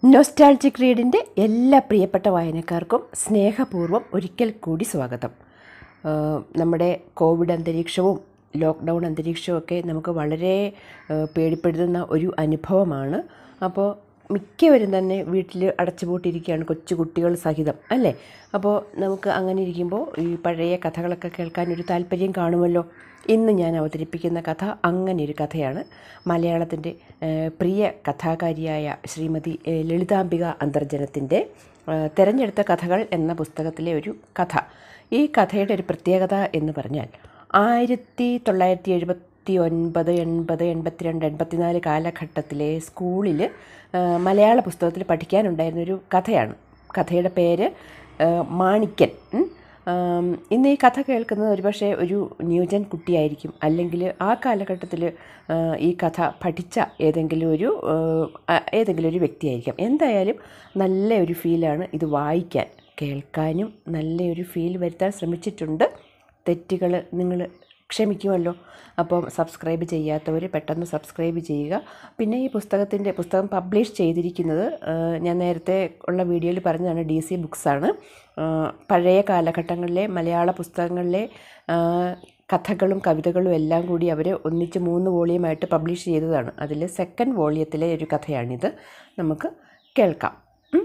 Nostalgic റീഡിൻ്റെ എല്ലാ പ്രിയപ്പെട്ട വായനക്കാർക്കും സ്നേഹപൂർവ്വം ഒരിക്കൽ കൂടി സ്വാഗതം ആ, നമ്മുടെ കോവിഡ് അന്തരീക്ഷവും ലോക്ക്ഡൗൺ അന്തരീക്ഷവും ഒക്കെ നമുക്ക് വളരെ ആ, പേടിപ്പെടുത്തുന്ന ഒരു അനുഭവമാണ് അപ്പോൾ മിക്കവരും തന്നെ വീട്ടിൽ അടച്ചുപൂട്ടിയിരിക്കുകയാണ് കൊച്ചു കുട്ടികൾ സഹിതം അല്ലേ അപ്പോൾ നമുക്ക് അങ്ങനെ ഇരിക്കുമ്പോൾ ഈ പഴയ കഥകളൊക്കെ കേൾക്കാൻ ഒരു താല്പര്യം കാണുമല്ലോ ഇന്ന് ഞാൻ അവതരിപ്പിക്കുന്ന കഥ അങ്ങനെ ഒരു കഥയാണ് മലയാളത്തിൻ്റെ ഏഹ്, പ്രിയ കഥാകാരിയായ ശ്രീമതി ഏഹ്, ലളിതാംബിക അന്തർജനത്തിൻ്റെ ഏഹ്, തിരഞ്ഞെടുത്ത കഥകൾ എന്ന പുസ്തകത്തിലെ ഒരു കഥ ഈ കഥയുടെ ഒരു പ്രത്യേകത എന്ന് പറഞ്ഞാൽ ആയിരത്തി തൊള്ളായിരത്തി എഴുപത്തി ഒൻപത് എൺപത് എൺപത്തിരണ്ട് എൺപത്തിനാല് കാലഘട്ടത്തിലെ സ്കൂളിൽ മലയാള പുസ്തകത്തിൽ പഠിക്കാനുണ്ടായിരുന്ന ഒരു കഥയാണ് കഥയുടെ പേര് ഏഹ്, മാണിക്യൻ ഉം. ആം, ഇന്ന് ഈ കഥ കേൾക്കുന്നത് ഒരുപക്ഷെ ഒരു ന്യൂജൻ കുട്ടിയായിരിക്കും അല്ലെങ്കിൽ ആ കാലഘട്ടത്തിൽ ഈ കഥ പഠിച്ച ഏതെങ്കിലും ഒരു ആ, ഏതെങ്കിലും ഒരു വ്യക്തിയായിരിക്കാം എന്തായാലും നല്ല ഒരു ഫീലാണ് ഇത് വായിക്കാൻ കേൾക്കാനും നല്ലൊരു ഫീൽ വരുത്താൻ ശ്രമിച്ചിട്ടുണ്ട് തെറ്റുകൾ നിങ്ങൾ ക്ഷമിക്കുമല്ലോ അപ്പം സബ്സ്ക്രൈബ് ചെയ്യാത്തവർ പെട്ടെന്ന് സബ്സ്ക്രൈബ് ചെയ്യുക പിന്നെ ഈ പുസ്തകത്തിൻ്റെ പുസ്തകം പബ്ലിഷ് ചെയ്തിരിക്കുന്നത് ആ, ഞാൻ നേരത്തെ ഉള്ള വീഡിയോയിൽ പറഞ്ഞതാണ് ഡി സി ബുക്സാണ് പഴയ കാലഘട്ടങ്ങളിലെ മലയാള പുസ്തകങ്ങളിലെ ആ, കഥകളും കവിതകളും എല്ലാം കൂടി അവർ ഒന്നിച്ച് മൂന്ന് വോളിയമായിട്ട് പബ്ലിഷ് ചെയ്തതാണ് അതിൽ സെക്കൻഡ് വോളിയത്തിലെ ഒരു കഥയാണിത് നമുക്ക് കേൾക്കാം ഉം.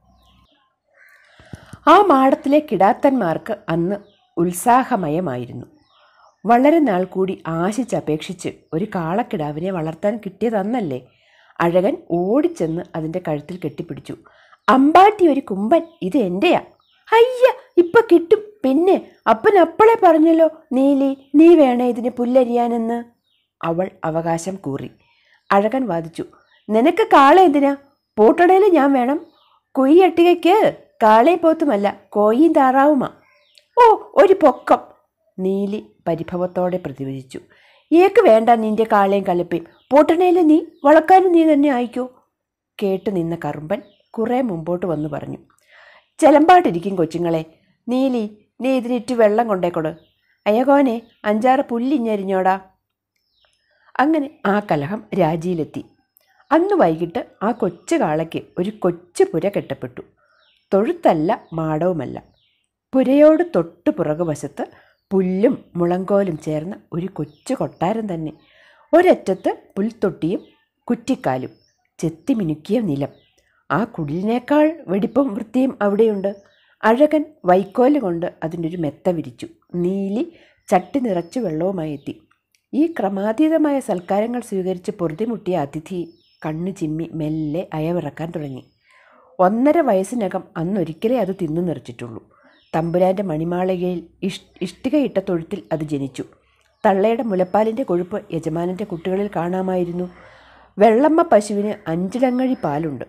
ആ മാടത്തിലെ കിടാത്തന്മാർക്ക് അന്ന് ഉത്സാഹമയമായിരുന്നു വളരെ നാൾ കൂടി ആശിച്ചപേക്ഷിച്ച് ഒരു കാളക്കിടാവിനെ വളർത്താൻ കിട്ടിയതന്നല്ലേ അഴകൻ ഓടിച്ചെന്ന് അതിൻ്റെ കഴുത്തിൽ കെട്ടിപ്പിടിച്ചു അമ്പാട്ടി ഒരു കുമ്പൻ ഇത് എൻ്റെയാ അയ്യ ഇപ്പൊ കിട്ടും പിന്നെ അപ്പൻ അപ്പളെ പറഞ്ഞല്ലോ നീലി നീ വേണേ ഇതിന് പുല്ലരിയാനെന്ന് അവൾ അവകാശം കൂറി അഴകൻ വാദിച്ചു നിനക്ക് കാള എന്തിനാ പൂട്ടടയിൽ ഞാൻ വേണം കൊയ്യട്ടികയ്ക്ക് കാളയെ പോത്തുമല്ല കോയും താറാവുമാ ഓ ഒരു പൊക്കം നീലി പരിഭവത്തോടെ പ്രതിവചിച്ചു ഏക്ക് വേണ്ട നിന്റെ കാളയും കലപ്പയും പൂട്ടണേല് നീ വളക്കാനും നീ തന്നെ ആയിക്കോ കേട്ടു നിന്ന കറുമ്പൻ കുറേ മുമ്പോട്ട് വന്നു പറഞ്ഞു ചെലമ്പാട്ടിരിക്കും കൊച്ചുങ്ങളെ നീലി നീ ഇതിനിറ്റ് വെള്ളം കൊണ്ടേക്കൊട് അയ്യകോനെ അഞ്ചാറ് പുല്ലിഞ്ഞരിഞ്ഞോടാ അങ്ങനെ ആ കലഹം രാജിയിലെത്തി അന്ന് വൈകിട്ട് ആ കൊച്ചു കാളയ്ക്ക് ഒരു കൊച്ചു പുര കെട്ടപ്പെട്ടു തൊഴുത്തല്ല മാടവുമല്ല പുരയോട് തൊട്ടു പുറകുവശത്ത് പുല്ലും മുളങ്കോലും ചേർന്ന ഒരു കൊച്ചു കൊട്ടാരം തന്നെ ഒരറ്റത്ത് പുൽത്തൊട്ടിയും കുറ്റിക്കാലും ചെത്തിമിനുക്കിയ നിലം ആ കുടിലിനേക്കാൾ വെടിപ്പും വൃത്തിയും അവിടെയുണ്ട് അഴകൻ വൈക്കോല് കൊണ്ട് അതിൻ്റെ ഒരു മെത്ത വിരിച്ചു നീലി ചട്ടി നിറച്ച് വെള്ളവുമായി എത്തി ഈ ക്രമാതീതമായ സൽക്കാരങ്ങൾ സ്വീകരിച്ച് പൊറുതിമുട്ടിയ അതിഥി കണ്ണു ചിമ്മി മെല്ലെ അയവിറക്കാൻ തുടങ്ങി ഒന്നര വയസ്സിനകം അന്നൊരിക്കലേ അത് തിന്നു നിറച്ചിട്ടുള്ളൂ തമ്പുരാൻ്റെ മണിമാളികയിൽ ഇഷ് ഇഷ്ടികയിട്ട തൊഴുത്തിൽ അത് ജനിച്ചു തള്ളയുടെ മുലപ്പാലിൻ്റെ കൊഴുപ്പ് യജമാനൻ്റെ കുട്ടികളിൽ കാണാമായിരുന്നു വെള്ളമ്മ പശുവിന് അഞ്ചിടങ്ങഴി പാലുണ്ട്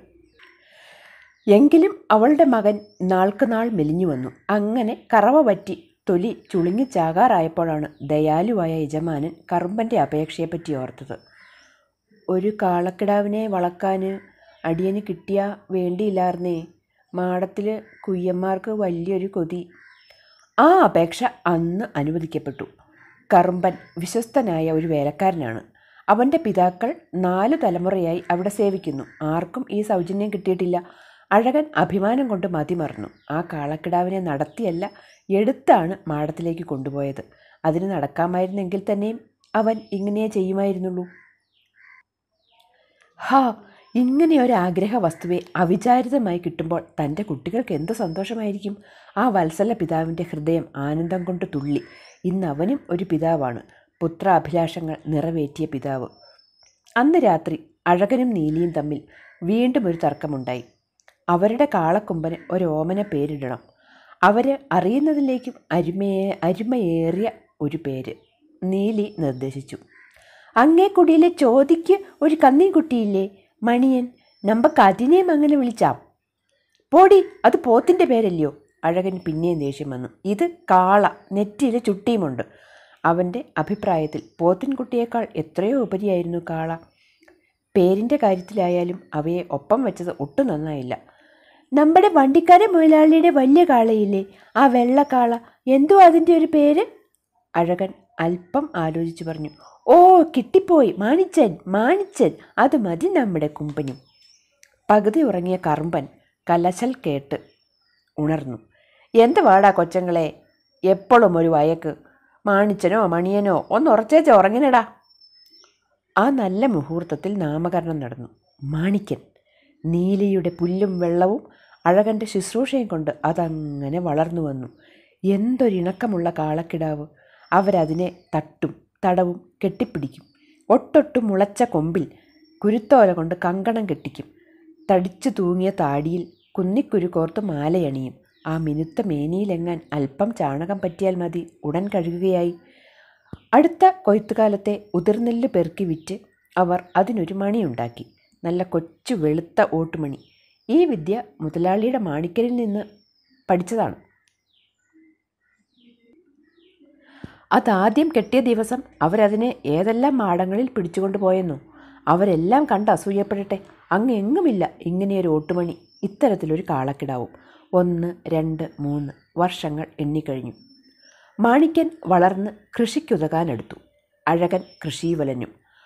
എങ്കിലും അവളുടെ മകൻ നാൾക്ക് നാൾ മെലിഞ്ഞു വന്നു അങ്ങനെ കറവ പറ്റി തൊലി ചുളുങ്ങിച്ചാകാറായപ്പോഴാണ് ദയാലുവായ യജമാനൻ കറുമ്പൻ്റെ അപേക്ഷയെപ്പറ്റി ഓർത്തത് ഒരു കാളക്കിടാവിനെ വളക്കാൻ അടിയന് കിട്ടിയ വേണ്ടിയില്ലാർന്നേ മാടത്തിൽ കുയ്യന്മാർക്ക് വലിയൊരു കൊതി ആ അപേക്ഷ അന്ന് അനുവദിക്കപ്പെട്ടു കറുമ്പൻ വിശ്വസ്തനായ ഒരു വേലക്കാരനാണ് അവൻ്റെ പിതാക്കൾ നാല് തലമുറയായി അവിടെ സേവിക്കുന്നു ആർക്കും ഈ സൗജന്യം കിട്ടിയിട്ടില്ല അഴകൻ അഭിമാനം കൊണ്ട് മതിമറന്നു ആ കാളക്കിടാവിനെ നടത്തിയല്ല എടുത്താണ് മാടത്തിലേക്ക് കൊണ്ടുപോയത് അതിന് നടക്കാമായിരുന്നെങ്കിൽ തന്നെയും അവൻ ഇങ്ങനെ ചെയ്യുമായിരുന്നുള്ളൂ ഹാ ഇങ്ങനെ ഒരു ആഗ്രഹ വസ്തുവെ അവിചാരിതമായി കിട്ടുമ്പോൾ തൻ്റെ കുട്ടികൾക്ക് എന്ത് സന്തോഷമായിരിക്കും ആ വത്സല പിതാവിൻ്റെ ഹൃദയം ആനന്ദം കൊണ്ട് തുള്ളി ഇന്ന് അവനും ഒരു പിതാവാണ് പുത്രാഭിലാഷങ്ങൾ നിറവേറ്റിയ പിതാവ് അന്ന് രാത്രി അഴകനും നീലിയും തമ്മിൽ വീണ്ടും ഒരു തർക്കമുണ്ടായി അവരുടെ കാളക്കൊമ്പന് ഒരു ഓമന പേരിടണം അവർ അറിയുന്നതിലേക്കും അരുമയെ അരുമയേറിയ ഒരു പേര് നീലി നിർദ്ദേശിച്ചു അങ്ങേ കുടിയിലെ ചോദിക്ക് ഒരു കന്നിക്കുട്ടിയില്ലേ മണിയൻ നമ്മക്ക് അതിനെയും അങ്ങനെ വിളിച്ചാം പോടി അത് പോത്തിൻ്റെ പേരല്ലയോ അഴകൻ പിന്നെയും ദേഷ്യം വന്നു ഇത് കാള നെറ്റിയിൽ ചുട്ടിയുമുണ്ട് അവൻ്റെ അഭിപ്രായത്തിൽ പോത്തിൻകുട്ടിയേക്കാൾ എത്രയോ ഉപരിയായിരുന്നു കാള പേരിൻ്റെ കാര്യത്തിലായാലും അവയെ ഒപ്പം വെച്ചത് ഒട്ടും നന്നായില്ല നമ്മുടെ വണ്ടിക്കാരെ മുതലാളിയുടെ വലിയ കാളയില്ലേ ആ വെള്ളക്കാള എന്തോ അതിൻ്റെ ഒരു പേര് അഴകൻ അല്പം ആലോചിച്ചു പറഞ്ഞു ഓ കിട്ടിപ്പോയി മാണിച്ചൻ മാണിച്ചൻ അത് മതി നമ്മുടെ കുമ്പനും പകുതി ഉറങ്ങിയ കറുമ്പൻ കലശൽ കേട്ട് ഉണർന്നു എന്ത് വാടാ കൊച്ചങ്ങളെ എപ്പോഴും ഒരു വയക്ക് മാണിച്ചനോ മണിയനോ ഒന്ന് ഉറച്ചേച്ച് ഉറങ്ങിനടാ ആ നല്ല മുഹൂർത്തത്തിൽ നാമകരണം നടന്നു മാണിക്കൻ നീലിയുടെ പുല്ലും വെള്ളവും അഴകൻ്റെ ശുശ്രൂഷയും കൊണ്ട് അതങ്ങനെ വളർന്നു വന്നു എന്തൊരിണക്കമുള്ള കാളക്കിടാവ് അവരതിനെ തട്ടും തടവും കെട്ടിപ്പിടിക്കും ഒട്ടൊട്ട് മുളച്ച കൊമ്പിൽ കുരുത്തോല കൊണ്ട് കങ്കണം കെട്ടിക്കും തടിച്ചു തൂങ്ങിയ താടിയിൽ കുന്നിക്കുരു കോർത്ത് മാലയണിയും ആ മിനുത്ത മേനിയിലെങ്ങാൻ അല്പം ചാണകം പറ്റിയാൽ മതി ഉടൻ കഴുകുകയായി അടുത്ത കൊയ്ത്തുകാലത്തെ ഉതിർനെല്ല് പെറുക്കി വിറ്റ് അവർ അതിനൊരു മണിയുണ്ടാക്കി നല്ല കൊച്ചു വെളുത്ത ഓട്ടുമണി ഈ വിദ്യ മുതലാളിയുടെ മാണിക്കലിൽ നിന്ന് പഠിച്ചതാണ് അതാദ്യം കെട്ടിയ ദിവസം അവരതിനെ ഏതെല്ലാം മാടങ്ങളിൽ പിടിച്ചുകൊണ്ട് പോയെന്നോ അവരെല്ലാം കണ്ട് അസൂയപ്പെടട്ടെ അങ്ങ് എങ്ങുമില്ല ഇങ്ങനെയൊരു ഓട്ടുമണി ഇത്തരത്തിലൊരു കാളക്കിടാവും ഒന്ന് രണ്ട് മൂന്ന് വർഷങ്ങൾ എണ്ണിക്കഴിഞ്ഞു മാണിക്കൻ വളർന്ന് കൃഷിക്കുതകാനെടുത്തു അഴകൻ കൃഷിവലഞ്ഞു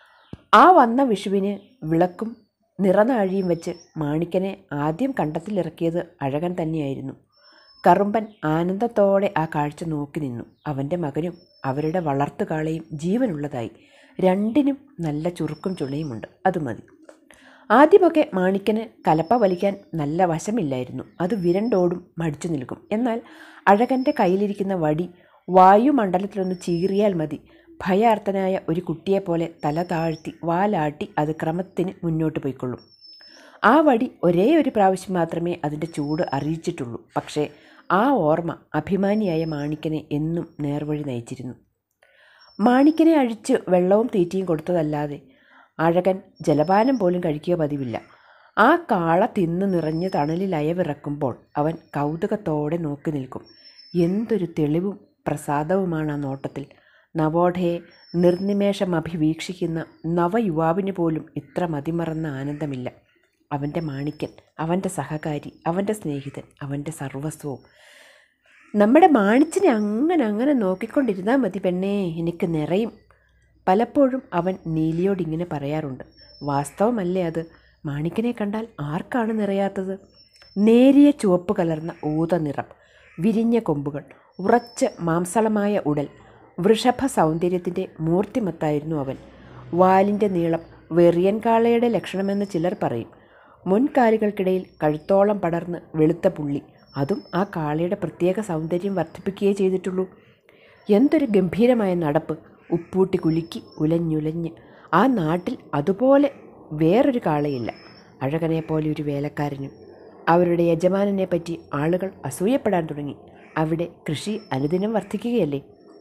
ആ വന്ന വിഷുവിന് വിളക്കും നിറനാഴിയും വെച്ച് മാണിക്കനെ ആദ്യം കണ്ടത്തിലിറക്കിയത് അഴകൻ തന്നെയായിരുന്നു കറുമ്പൻ ആനന്ദത്തോടെ ആ കാഴ്ച നോക്കി നിന്നു അവൻ്റെ മകനും അവരുടെ വളർത്തുകാളയും ജീവനുള്ളതായി രണ്ടിനും നല്ല ചുറുക്കും ചുളയുമുണ്ട് അത് മതി ആദ്യമൊക്കെ മാണിക്കന് കലപ്പ വലിക്കാൻ നല്ല വശമില്ലായിരുന്നു അത് വിരണ്ടോടും മടിച്ചു നിൽക്കും എന്നാൽ അഴകൻ്റെ കയ്യിലിരിക്കുന്ന വടി വായുമണ്ഡലത്തിലൊന്ന് ചീറിയാൽ മതി ഭയാർത്ഥനായ ഒരു കുട്ടിയെപ്പോലെ തല താഴ്ത്തി വാലാട്ടി അത് ക്രമത്തിന് മുന്നോട്ട് പോയിക്കൊള്ളും ആ വടി ഒരേ ഒരു പ്രാവശ്യം മാത്രമേ അതിൻ്റെ ചൂട് അറിയിച്ചിട്ടുള്ളൂ പക്ഷേ ആ ഓർമ്മ അഭിമാനിയായ മാണിക്കനെ എന്നും നേർവഴി നയിച്ചിരുന്നു മാണിക്കനെ അഴിച്ച് വെള്ളവും തീറ്റയും കൊടുത്തതല്ലാതെ അഴകൻ ജലപാനം പോലും കഴിക്കുക പതിവില്ല ആ കാള തിന്ന് നിറഞ്ഞ് തണലിൽ അയവിറക്കുമ്പോൾ അവൻ കൗതുകത്തോടെ നോക്കി നിൽക്കും എന്തൊരു തെളിവും പ്രസാദവുമാണ് ആ നോട്ടത്തിൽ നവോഢയെ നിർനിമേഷം അഭിവീക്ഷിക്കുന്ന നവയുവാവിന് പോലും ഇത്ര മതിമറന്ന ആനന്ദമില്ല അവൻ്റെ മാണിക്കൻ അവൻ്റെ സഹകാരി അവൻ്റെ സ്നേഹിതൻ അവൻ്റെ സർവസ്വവും നമ്മുടെ മാണിച്ചിനെ അങ്ങനെ അങ്ങനെ നോക്കിക്കൊണ്ടിരുന്നാൽ മതി പെണ്ണേ എനിക്ക് നിറയും പലപ്പോഴും അവൻ നീലിയോട് ഇങ്ങനെ പറയാറുണ്ട് വാസ്തവമല്ലേ അത് മാണിക്കനെ കണ്ടാൽ ആർക്കാണ് നിറയാത്തത് നേരിയ ചുവപ്പ് കലർന്ന ഊത നിറം വിരിഞ്ഞ കൊമ്പുകൾ ഉറച്ച മാംസളമായ ഉടൽ വൃഷഭ സൗന്ദര്യത്തിൻ്റെ മൂർത്തിമത്തായിരുന്നു അവൻ വാലിൻ്റെ നീളം വെറിയൻ കാളയുടെ ലക്ഷണമെന്ന് ചിലർ പറയും മുൻകാലുകൾക്കിടയിൽ കഴുത്തോളം പടർന്ന് വെളുത്ത പുള്ളി അതും ആ കാളയുടെ പ്രത്യേക സൗന്ദര്യം വർദ്ധിപ്പിക്കുകയേ ചെയ്തിട്ടുള്ളൂ എന്തൊരു ഗംഭീരമായ നടപ്പ് ഉപ്പൂട്ടി കുലുക്കി ഉലഞ്ഞുലഞ്ഞ് ആ നാട്ടിൽ അതുപോലെ വേറൊരു കാളയില്ല അഴകനെ പോലെ ഒരു വേലക്കാരനും അവരുടെ യജമാനനെ പറ്റി ആളുകൾ അസൂയപ്പെടാൻ തുടങ്ങി അവിടെ കൃഷി അനുദിനം വർദ്ധിക്കുകയല്ലേ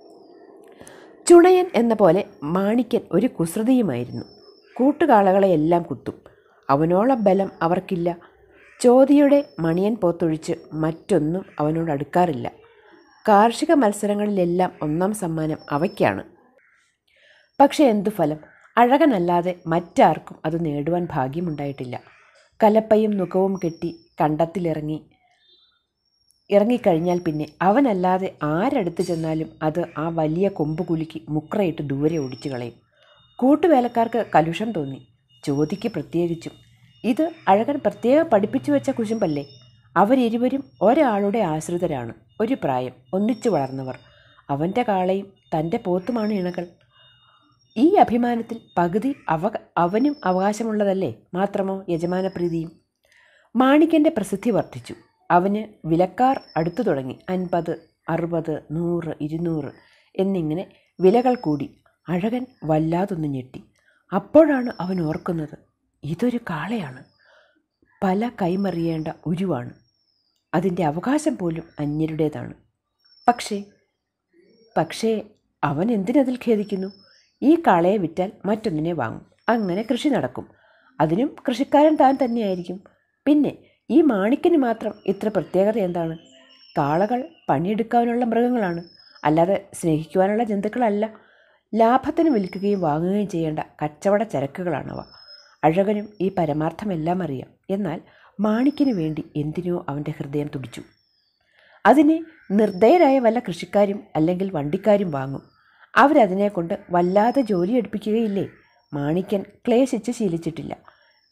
ചുണയൻ എന്ന പോലെ മാണിക്കൻ ഒരു കുസൃതിയുമായിരുന്നു കൂട്ടുകാളകളെയെല്ലാം കുത്തും അവനോളം ബലം അവർക്കില്ല ചോതിയുടെ മണിയൻ പോത്തൊഴിച്ച് മറ്റൊന്നും അവനോട് അടുക്കാറില്ല കാർഷിക മത്സരങ്ങളിലെല്ലാം ഒന്നാം സമ്മാനം അവയ്ക്കാണ് പക്ഷേ എന്തു ഫലം അഴകനല്ലാതെ മറ്റാർക്കും അത് നേടുവാൻ ഭാഗ്യമുണ്ടായിട്ടില്ല കലപ്പയും നുഖവും കെട്ടി കണ്ടത്തിലിറങ്ങി ഇറങ്ങിക്കഴിഞ്ഞാൽ പിന്നെ അവനല്ലാതെ ആരടുത്ത് ചെന്നാലും അത് ആ വലിയ കൊമ്പ് കുലുക്കി മുക്രയിട്ട് ദൂരെ ഓടിച്ചു കളയും കൂട്ടുവേലക്കാർക്ക് കലുഷം തോന്നി ചോദിക്ക് പ്രത്യേകിച്ചും ഇത് അഴകൻ പ്രത്യേകം പഠിപ്പിച്ചു വെച്ച കുശുമ്പല്ലേ അവരിരുവരും ഒരാളുടെ ആശ്രിതരാണ് ഒരു പ്രായം ഒന്നിച്ചു വളർന്നവർ അവൻ്റെ കാളയും തൻ്റെ പോത്തുമാണ് ഇണകൾ ഈ അഭിമാനത്തിൽ പകുതി അവ അവനും അവകാശമുള്ളതല്ലേ മാത്രമോ യജമാനപ്രീതിയും മാണിക്കൻ്റെ പ്രസിദ്ധി വർദ്ധിച്ചു അവന് വിലക്കാർ അടുത്തു തുടങ്ങി അൻപത് അറുപത് നൂറ് ഇരുന്നൂറ് എന്നിങ്ങനെ വിലകൾ കൂടി അഴകൻ വല്ലാതൊന്ന് ഞെട്ടി അപ്പോഴാണ് അവൻ ഓർക്കുന്നത് ഇതൊരു കാളയാണ് പല കൈമറിയേണ്ട ഉരുവാണ് അതിൻ്റെ അവകാശം പോലും അന്യരുടേതാണ് പക്ഷേ പക്ഷേ അവൻ എന്തിനതിൽ ഖേദിക്കുന്നു ഈ കാളയെ വിറ്റാൽ മറ്റൊന്നിനെ വാങ്ങും അങ്ങനെ കൃഷി നടക്കും അതിനും കൃഷിക്കാരൻ താൻ തന്നെയായിരിക്കും പിന്നെ ഈ മാണിക്കന് മാത്രം ഇത്ര പ്രത്യേകത എന്താണ് കാളകൾ പണിയെടുക്കാനുള്ള മൃഗങ്ങളാണ് അല്ലാതെ സ്നേഹിക്കുവാനുള്ള ജന്തുക്കളല്ല ലാഭത്തിന് വിൽക്കുകയും വാങ്ങുകയും ചെയ്യേണ്ട കച്ചവട ചരക്കുകളാണവ അഴകനും ഈ പരമാർത്ഥമെല്ലാം അറിയാം എന്നാൽ മാണിക്കിന് വേണ്ടി എന്തിനോ അവൻ്റെ ഹൃദയം തുടിച്ചു അതിനെ നിർദ്ദയരായ വല്ല കൃഷിക്കാരും അല്ലെങ്കിൽ വണ്ടിക്കാരും വാങ്ങും അവരതിനെ കൊണ്ട് വല്ലാതെ ജോലി എടുപ്പിക്കുകയില്ലേ മാണിക്കൻ ക്ലേശിച്ച് ശീലിച്ചിട്ടില്ല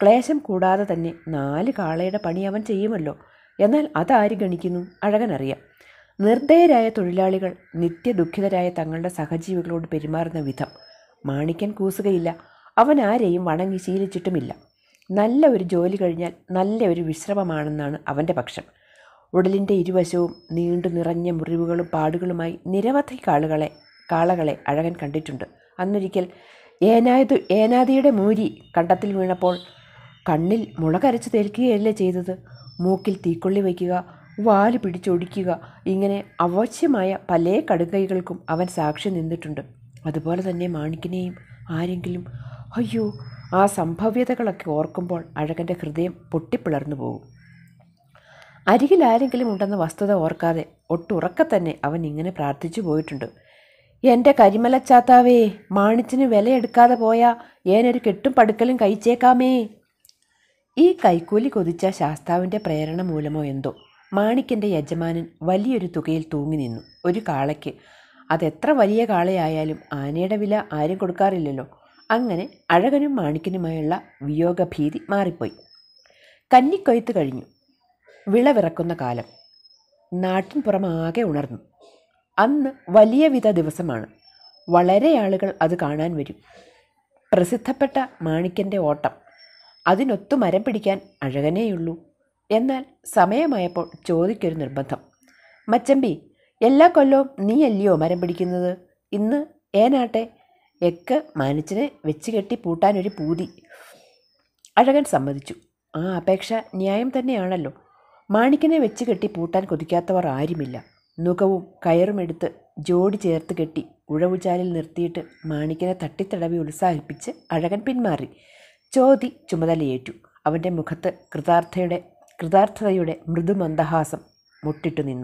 ക്ലേശം കൂടാതെ തന്നെ നാല് കാളയുടെ പണി അവൻ ചെയ്യുമല്ലോ എന്നാൽ അതാര് ഗണിക്കുന്നു അഴകനറിയാം നിർദ്ദയരായ തൊഴിലാളികൾ നിത്യദുഃഖിതരായ തങ്ങളുടെ സഹജീവികളോട് പെരുമാറുന്ന വിധം മാണിക്കൻ കൂസുകയില്ല അവൻ ആരെയും വണങ്ങി ശീലിച്ചിട്ടുമില്ല നല്ല ഒരു ജോലി കഴിഞ്ഞാൽ നല്ല ഒരു വിശ്രമമാണെന്നാണ് അവൻ്റെ പക്ഷം ഉടലിൻ്റെ ഇരുവശവും നീണ്ടു നിറഞ്ഞ മുറിവുകളും പാടുകളുമായി നിരവധി കാളുകളെ കാളകളെ അഴകൻ കണ്ടിട്ടുണ്ട് അന്നൊരിക്കൽ ഏനായത് ഏനാദിയുടെ മൂരി കണ്ടത്തിൽ വീണപ്പോൾ കണ്ണിൽ മുളകരച്ച് തേൽക്കുകയല്ലേ ചെയ്തത് മൂക്കിൽ തീക്കൊള്ളി വയ്ക്കുക വാല് പിടിച്ചൊടിക്കുക ഇങ്ങനെ അവശ്യമായ പല കടുകൈകൾക്കും അവൻ സാക്ഷി നിന്നിട്ടുണ്ട് അതുപോലെ തന്നെ മാണിക്കിനെയും ആരെങ്കിലും അയ്യോ ആ സംഭവ്യതകളൊക്കെ ഓർക്കുമ്പോൾ അഴകൻ്റെ ഹൃദയം പൊട്ടിപ്പിളർന്നു പോകും അരികിൽ ആരെങ്കിലും ഉണ്ടെന്ന വസ്തുത ഓർക്കാതെ ഒട്ടുറക്കെ തന്നെ അവൻ ഇങ്ങനെ പ്രാർത്ഥിച്ചു പോയിട്ടുണ്ട് എൻ്റെ കരിമലച്ചാത്താവേ മാണിച്ചിന് വിലയെടുക്കാതെ പോയാ ഏനൊരു കെട്ടും പടുക്കലും കഴിച്ചേക്കാമേ ഈ കൈക്കൂലി കൊതിച്ച ശാസ്താവിൻ്റെ പ്രേരണ മൂലമോ എന്തോ മാണിക്കൻ്റെ യജമാനൻ വലിയൊരു തുകയിൽ തൂങ്ങി നിന്നു ഒരു കാളയ്ക്ക് അതെത്ര വലിയ കാളയായാലും ആനയുടെ വില ആരും കൊടുക്കാറില്ലല്ലോ അങ്ങനെ അഴകനും മാണിക്കനുമായുള്ള വിയോഗഭീതി മാറിപ്പോയി കന്നിക്കൊയ്ത്ത് കഴിഞ്ഞു വിളവിറക്കുന്ന കാലം നാട്ടിൻപുറം ആകെ ഉണർന്നു അന്ന് വലിയ വിധ ദിവസമാണ് വളരെ ആളുകൾ അത് കാണാൻ വരും പ്രസിദ്ധപ്പെട്ട മാണിക്കൻ്റെ ഓട്ടം അതിനൊത്തു മരം പിടിക്കാൻ അഴകനേയുള്ളൂ എന്നാൽ സമയമായപ്പോൾ ചോദിക്കൊരു നിർബന്ധം മച്ചമ്പി എല്ലാ കൊല്ലവും നീയല്ലയോ മരം പിടിക്കുന്നത് ഇന്ന് ഏനാട്ടെ എക്ക് മാനിച്ചിനെ വെച്ച് കെട്ടി പൂട്ടാനൊരു പൂതി അഴകൻ സമ്മതിച്ചു ആ അപേക്ഷ ന്യായം തന്നെയാണല്ലോ മാണിക്കനെ വെച്ച് കെട്ടി പൂട്ടാൻ കൊതിക്കാത്തവർ ആരുമില്ല നുകവും കയറുമെടുത്ത് ജോഡി ചേർത്ത് കെട്ടി ഉഴവുചാലിൽ നിർത്തിയിട്ട് മാണിക്കനെ തട്ടിത്തടവി ഉത്സാഹിപ്പിച്ച് അഴകൻ പിന്മാറി ചോതി ചുമതലയേറ്റു അവൻ്റെ മുഖത്ത് കൃതാർത്ഥയുടെ കൃതാർത്ഥതയുടെ മൃദുമന്ദഹാസം മുട്ടിട്ടു നിന്നു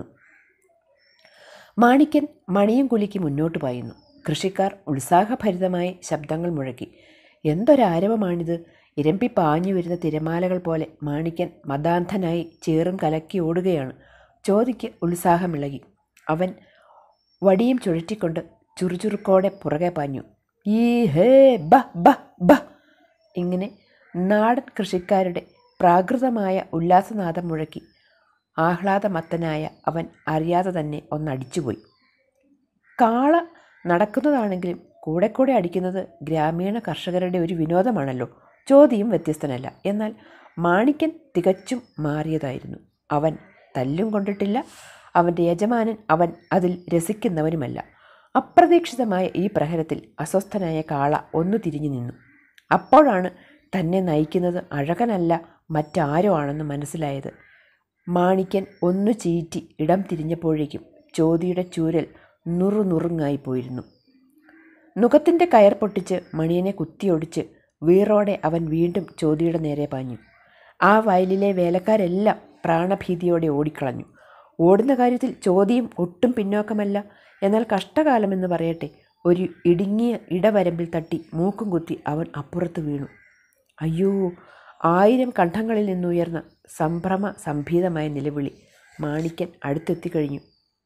മാണിക്കൻ മണിയും കുലിക്ക് മുന്നോട്ട് പായുന്നു കൃഷിക്കാർ ഉത്സാഹഭരിതമായി ശബ്ദങ്ങൾ മുഴക്കി എന്തൊരാരവമാണിത് ഇരമ്പി പാഞ്ഞു വരുന്ന തിരമാലകൾ പോലെ മാണിക്കൻ മതാന്ധനായി ചേറും കലക്കി ഓടുകയാണ് ചോദിക്ക് ഉത്സാഹമിളകി അവൻ വടിയും ചുഴറ്റിക്കൊണ്ട് ചുറുചുറുക്കോടെ പുറകെ പാഞ്ഞു ഈ ഹേ ബ ബ ബ ഇങ്ങനെ നാടൻ കൃഷിക്കാരുടെ പ്രാകൃതമായ ഉല്ലാസനാദം മുഴക്കി ആഹ്ലാദമത്തനായ അവൻ അറിയാതെ തന്നെ ഒന്നടിച്ചുപോയി കാള നടക്കുന്നതാണെങ്കിലും കൂടെ കൂടെ അടിക്കുന്നത് ഗ്രാമീണ കർഷകരുടെ ഒരു വിനോദമാണല്ലോ ചോദ്യം വ്യത്യസ്തനല്ല എന്നാൽ മാണിക്കൻ തികച്ചും മാറിയതായിരുന്നു അവൻ തല്ലും കൊണ്ടിട്ടില്ല അവൻ്റെ യജമാനൻ അവൻ അതിൽ രസിക്കുന്നവനുമല്ല അപ്രതീക്ഷിതമായ ഈ പ്രഹരത്തിൽ അസ്വസ്ഥനായ കാള ഒന്നു തിരിഞ്ഞു നിന്നു അപ്പോഴാണ് തന്നെ നയിക്കുന്നത് അഴകനല്ല മറ്റാരോ ആണെന്ന് മനസ്സിലായത് മാണിക്കൻ ഒന്നു ചീറ്റി ഇടം തിരിഞ്ഞപ്പോഴേക്കും ചോതിയുടെ ചൂരൽ നുറു നുറുങ്ങായി പോയിരുന്നു നുഖത്തിൻ്റെ കയർ പൊട്ടിച്ച് മണിയനെ കുത്തിയൊടിച്ച് വീറോടെ അവൻ വീണ്ടും ചോതിയുടെ നേരെ പാഞ്ഞു ആ വയലിലെ വേലക്കാരെല്ലാം പ്രാണഭീതിയോടെ ഓടിക്കളഞ്ഞു ഓടുന്ന കാര്യത്തിൽ ചോദ്യം ഒട്ടും പിന്നോക്കമല്ല എന്നാൽ കഷ്ടകാലമെന്ന് പറയട്ടെ ഒരു ഇടുങ്ങിയ ഇടവരമ്പിൽ തട്ടി മൂക്കും കുത്തി അവൻ അപ്പുറത്ത് വീണു അയ്യോ ആയിരം കണ്ഠങ്ങളിൽ നിന്നുയർന്ന സംഭ്രമ സംഭീതമായ നിലവിളി മാണിക്കൻ അടുത്തെത്തിക്കഴിഞ്ഞു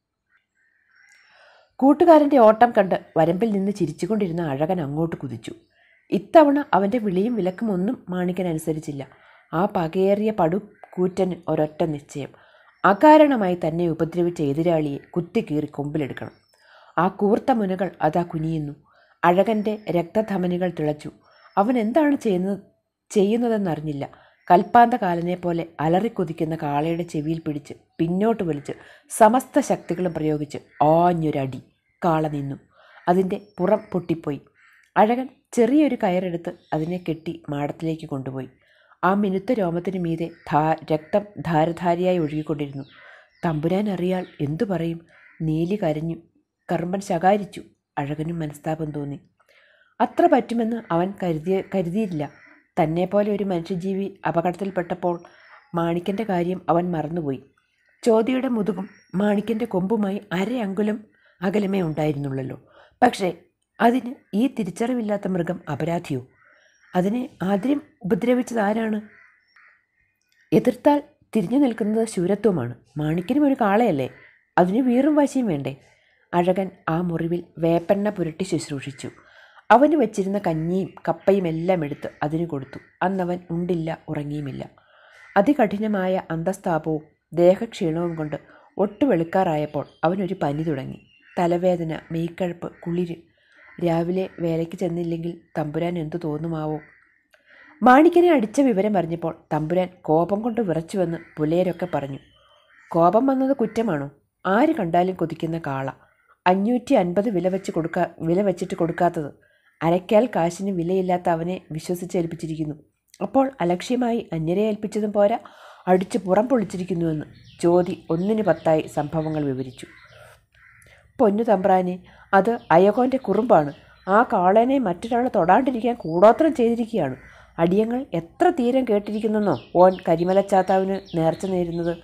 കൂട്ടുകാരൻ്റെ ഓട്ടം കണ്ട് വരമ്പിൽ നിന്ന് ചിരിച്ചുകൊണ്ടിരുന്ന അഴകൻ അങ്ങോട്ട് കുതിച്ചു ഇത്തവണ അവൻ്റെ വിളിയും വിലക്കും ഒന്നും മാണിക്കൻ അനുസരിച്ചില്ല ആ പകയേറിയ പടു കൂറ്റന് ഒരൊറ്റ നിശ്ചയം അകാരണമായി തന്നെ ഉപദ്രവിച്ച എതിരാളിയെ കുത്തിക്കീറി കൊമ്പിലെടുക്കണം ആ കൂർത്ത മുനകൾ അതാ കുനിയുന്നു അഴകൻ്റെ രക്തധമനികൾ തിളച്ചു അവൻ എന്താണ് ചെയ്യുന്നത് ചെയ്യുന്നതെന്നറിഞ്ഞില്ല കൽപ്പാന്തകാലനെ പോലെ അലറിക്കൊതിക്കുന്ന കാളയുടെ ചെവിയിൽ പിടിച്ച് പിന്നോട്ട് വലിച്ച് സമസ്ത ശക്തികളും പ്രയോഗിച്ച് ആഞ്ഞൊരടി കാള നിന്നു അതിൻ്റെ പുറം പൊട്ടിപ്പോയി അഴകൻ ചെറിയൊരു കയറെടുത്ത് അതിനെ കെട്ടി മാടത്തിലേക്ക് കൊണ്ടുപോയി ആ മിനുത്ത രോമത്തിനു മീതെ ധാ രക്തം ധാരധാരിയായി ഒഴുകിക്കൊണ്ടിരുന്നു തമ്പുരാൻ അറിയാൽ എന്തു പറയും നീലി കരഞ്ഞു കറുമ്പൻ ശകാരിച്ചു അഴകനും മനസ്താപം തോന്നി അത്ര പറ്റുമെന്ന് അവൻ കരുതിയ കരുതിയില്ല തന്നെപ്പോലെ ഒരു മനുഷ്യജീവി അപകടത്തിൽപ്പെട്ടപ്പോൾ മാണിക്കൻ്റെ കാര്യം അവൻ മറന്നുപോയി ചോതിയുടെ മുതുകും മാണിക്കൻ്റെ കൊമ്പുമായി അര അങ്കുലം അകലമേ ഉണ്ടായിരുന്നുള്ളല്ലോ പക്ഷേ അതിന് ഈ തിരിച്ചറിവില്ലാത്ത മൃഗം അപരാധിയോ അതിനെ ആദ്യം ഉപദ്രവിച്ചത് ആരാണ് എതിർത്താൽ തിരിഞ്ഞു നിൽക്കുന്നത് ശൂരത്വമാണ് മാണിക്കനും ഒരു കാളയല്ലേ അതിന് വീറും വാശിയും വേണ്ടേ അഴകൻ ആ മുറിവിൽ വേപ്പെണ്ണ പുരട്ടി ശുശ്രൂഷിച്ചു അവന് വച്ചിരുന്ന കഞ്ഞിയും കപ്പയും എല്ലാം എടുത്ത് അതിന് കൊടുത്തു അന്നവൻ ഉണ്ടില്ല ഉറങ്ങിയുമില്ല അതികഠിനമായ അന്തസ്താപവും ദേഹക്ഷീണവും കൊണ്ട് ഒട്ടു വെളുക്കാറായപ്പോൾ അവനൊരു പനി തുടങ്ങി തലവേദന മെയ്ക്കഴപ്പ് കുളിര് രാവിലെ വേലയ്ക്ക് ചെന്നില്ലെങ്കിൽ തമ്പുരാൻ എന്തു തോന്നുമാവോ മാണിക്കനെ അടിച്ച വിവരം അറിഞ്ഞപ്പോൾ തമ്പുരാൻ കോപം കൊണ്ട് വിറച്ചു വന്ന് പുലയരൊക്കെ പറഞ്ഞു കോപം വന്നത് കുറ്റമാണോ ആര് കണ്ടാലും കൊതിക്കുന്ന കാള അഞ്ഞൂറ്റി അൻപത് വില വെച്ച് കൊടുക്കാ വില വെച്ചിട്ട് കൊടുക്കാത്തത് അരയ്ക്കാൽ കാശിന് വിലയില്ലാത്ത അവനെ വിശ്വസിച്ചേൽപ്പിച്ചിരിക്കുന്നു അപ്പോൾ അലക്ഷ്യമായി അന്യരെ ഏൽപ്പിച്ചതും പോരാ അടിച്ച് പുറം പൊളിച്ചിരിക്കുന്നുവെന്ന് ജ്യോതി ഒന്നിന് പത്തായി സംഭവങ്ങൾ വിവരിച്ചു പൊന്നു തമ്പ്രാനെ അത് അയകോൻ്റെ കുറുമ്പാണ് ആ കാളനെ മറ്റൊരാൾ തൊടാണ്ടിരിക്കാൻ കൂടോത്രം ചെയ്തിരിക്കുകയാണ് അടിയങ്ങൾ എത്ര തീരം കേട്ടിരിക്കുന്നെന്നോ ഓൻ കരിമലച്ചാത്താവിന് നേർച്ച നേരുന്നത്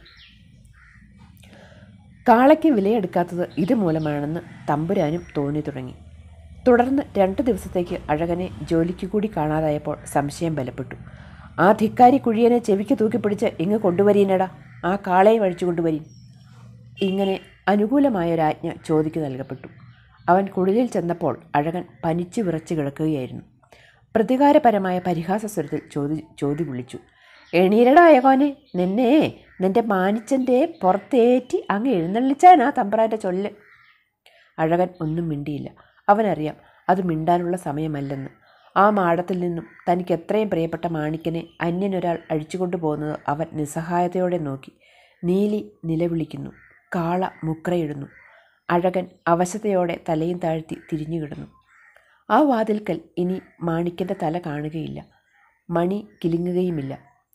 കാളയ്ക്ക് വിലയെടുക്കാത്തത് ഇതുമൂലമാണെന്ന് തമ്പുരാനും തോന്നി തുടങ്ങി തുടർന്ന് രണ്ട് ദിവസത്തേക്ക് അഴകനെ ജോലിക്ക് കൂടി കാണാതായപ്പോൾ സംശയം ബലപ്പെട്ടു ആ ധിക്കാരി കുഴിയനെ ചെവിക്ക് തൂക്കിപ്പിടിച്ച് ഇങ്ങ് കൊണ്ടുവരീനടാ ആ കാളയെ വഴിച്ചു കൊണ്ടുവരീൻ ഇങ്ങനെ അനുകൂലമായ ഒരാജ്ഞ ചോദിക്ക് നൽകപ്പെട്ടു അവൻ കുടിലിൽ ചെന്നപ്പോൾ അഴകൻ പനിച്ചു വിറച്ച് കിടക്കുകയായിരുന്നു പ്രതികാരപരമായ പരിഹാസ സ്വരത്തിൽ ചോദി ചോതി വിളിച്ചു എണീരടാ അയകോനെ നിന്നെ നിന്റെ മാനിച്ചൻ്റെ പുറത്തേറ്റി അങ്ങ് എഴുന്നള്ളിച്ചാനാ തമ്പ്രാൻ്റെ ചൊല്ല് അഴകൻ ഒന്നും മിണ്ടിയില്ല അവനറിയാം അത് മിണ്ടാനുള്ള സമയമല്ലെന്ന് ആ മാടത്തിൽ നിന്നും തനിക്ക് എത്രയും പ്രിയപ്പെട്ട മാണിക്കനെ അന്യനൊരാൾ അഴിച്ചുകൊണ്ടു പോകുന്നത് അവൻ നിസ്സഹായതയോടെ നോക്കി നീലി നിലവിളിക്കുന്നു കാള മുക്രയിടുന്നു അഴകൻ അവശതയോടെ തലയും താഴ്ത്തി തിരിഞ്ഞു കിടന്നു ആ വാതിൽക്കൽ ഇനി മാണിക്കൻ്റെ തല കാണുകയില്ല മണി കിലുങ്ങുകയുമില്ല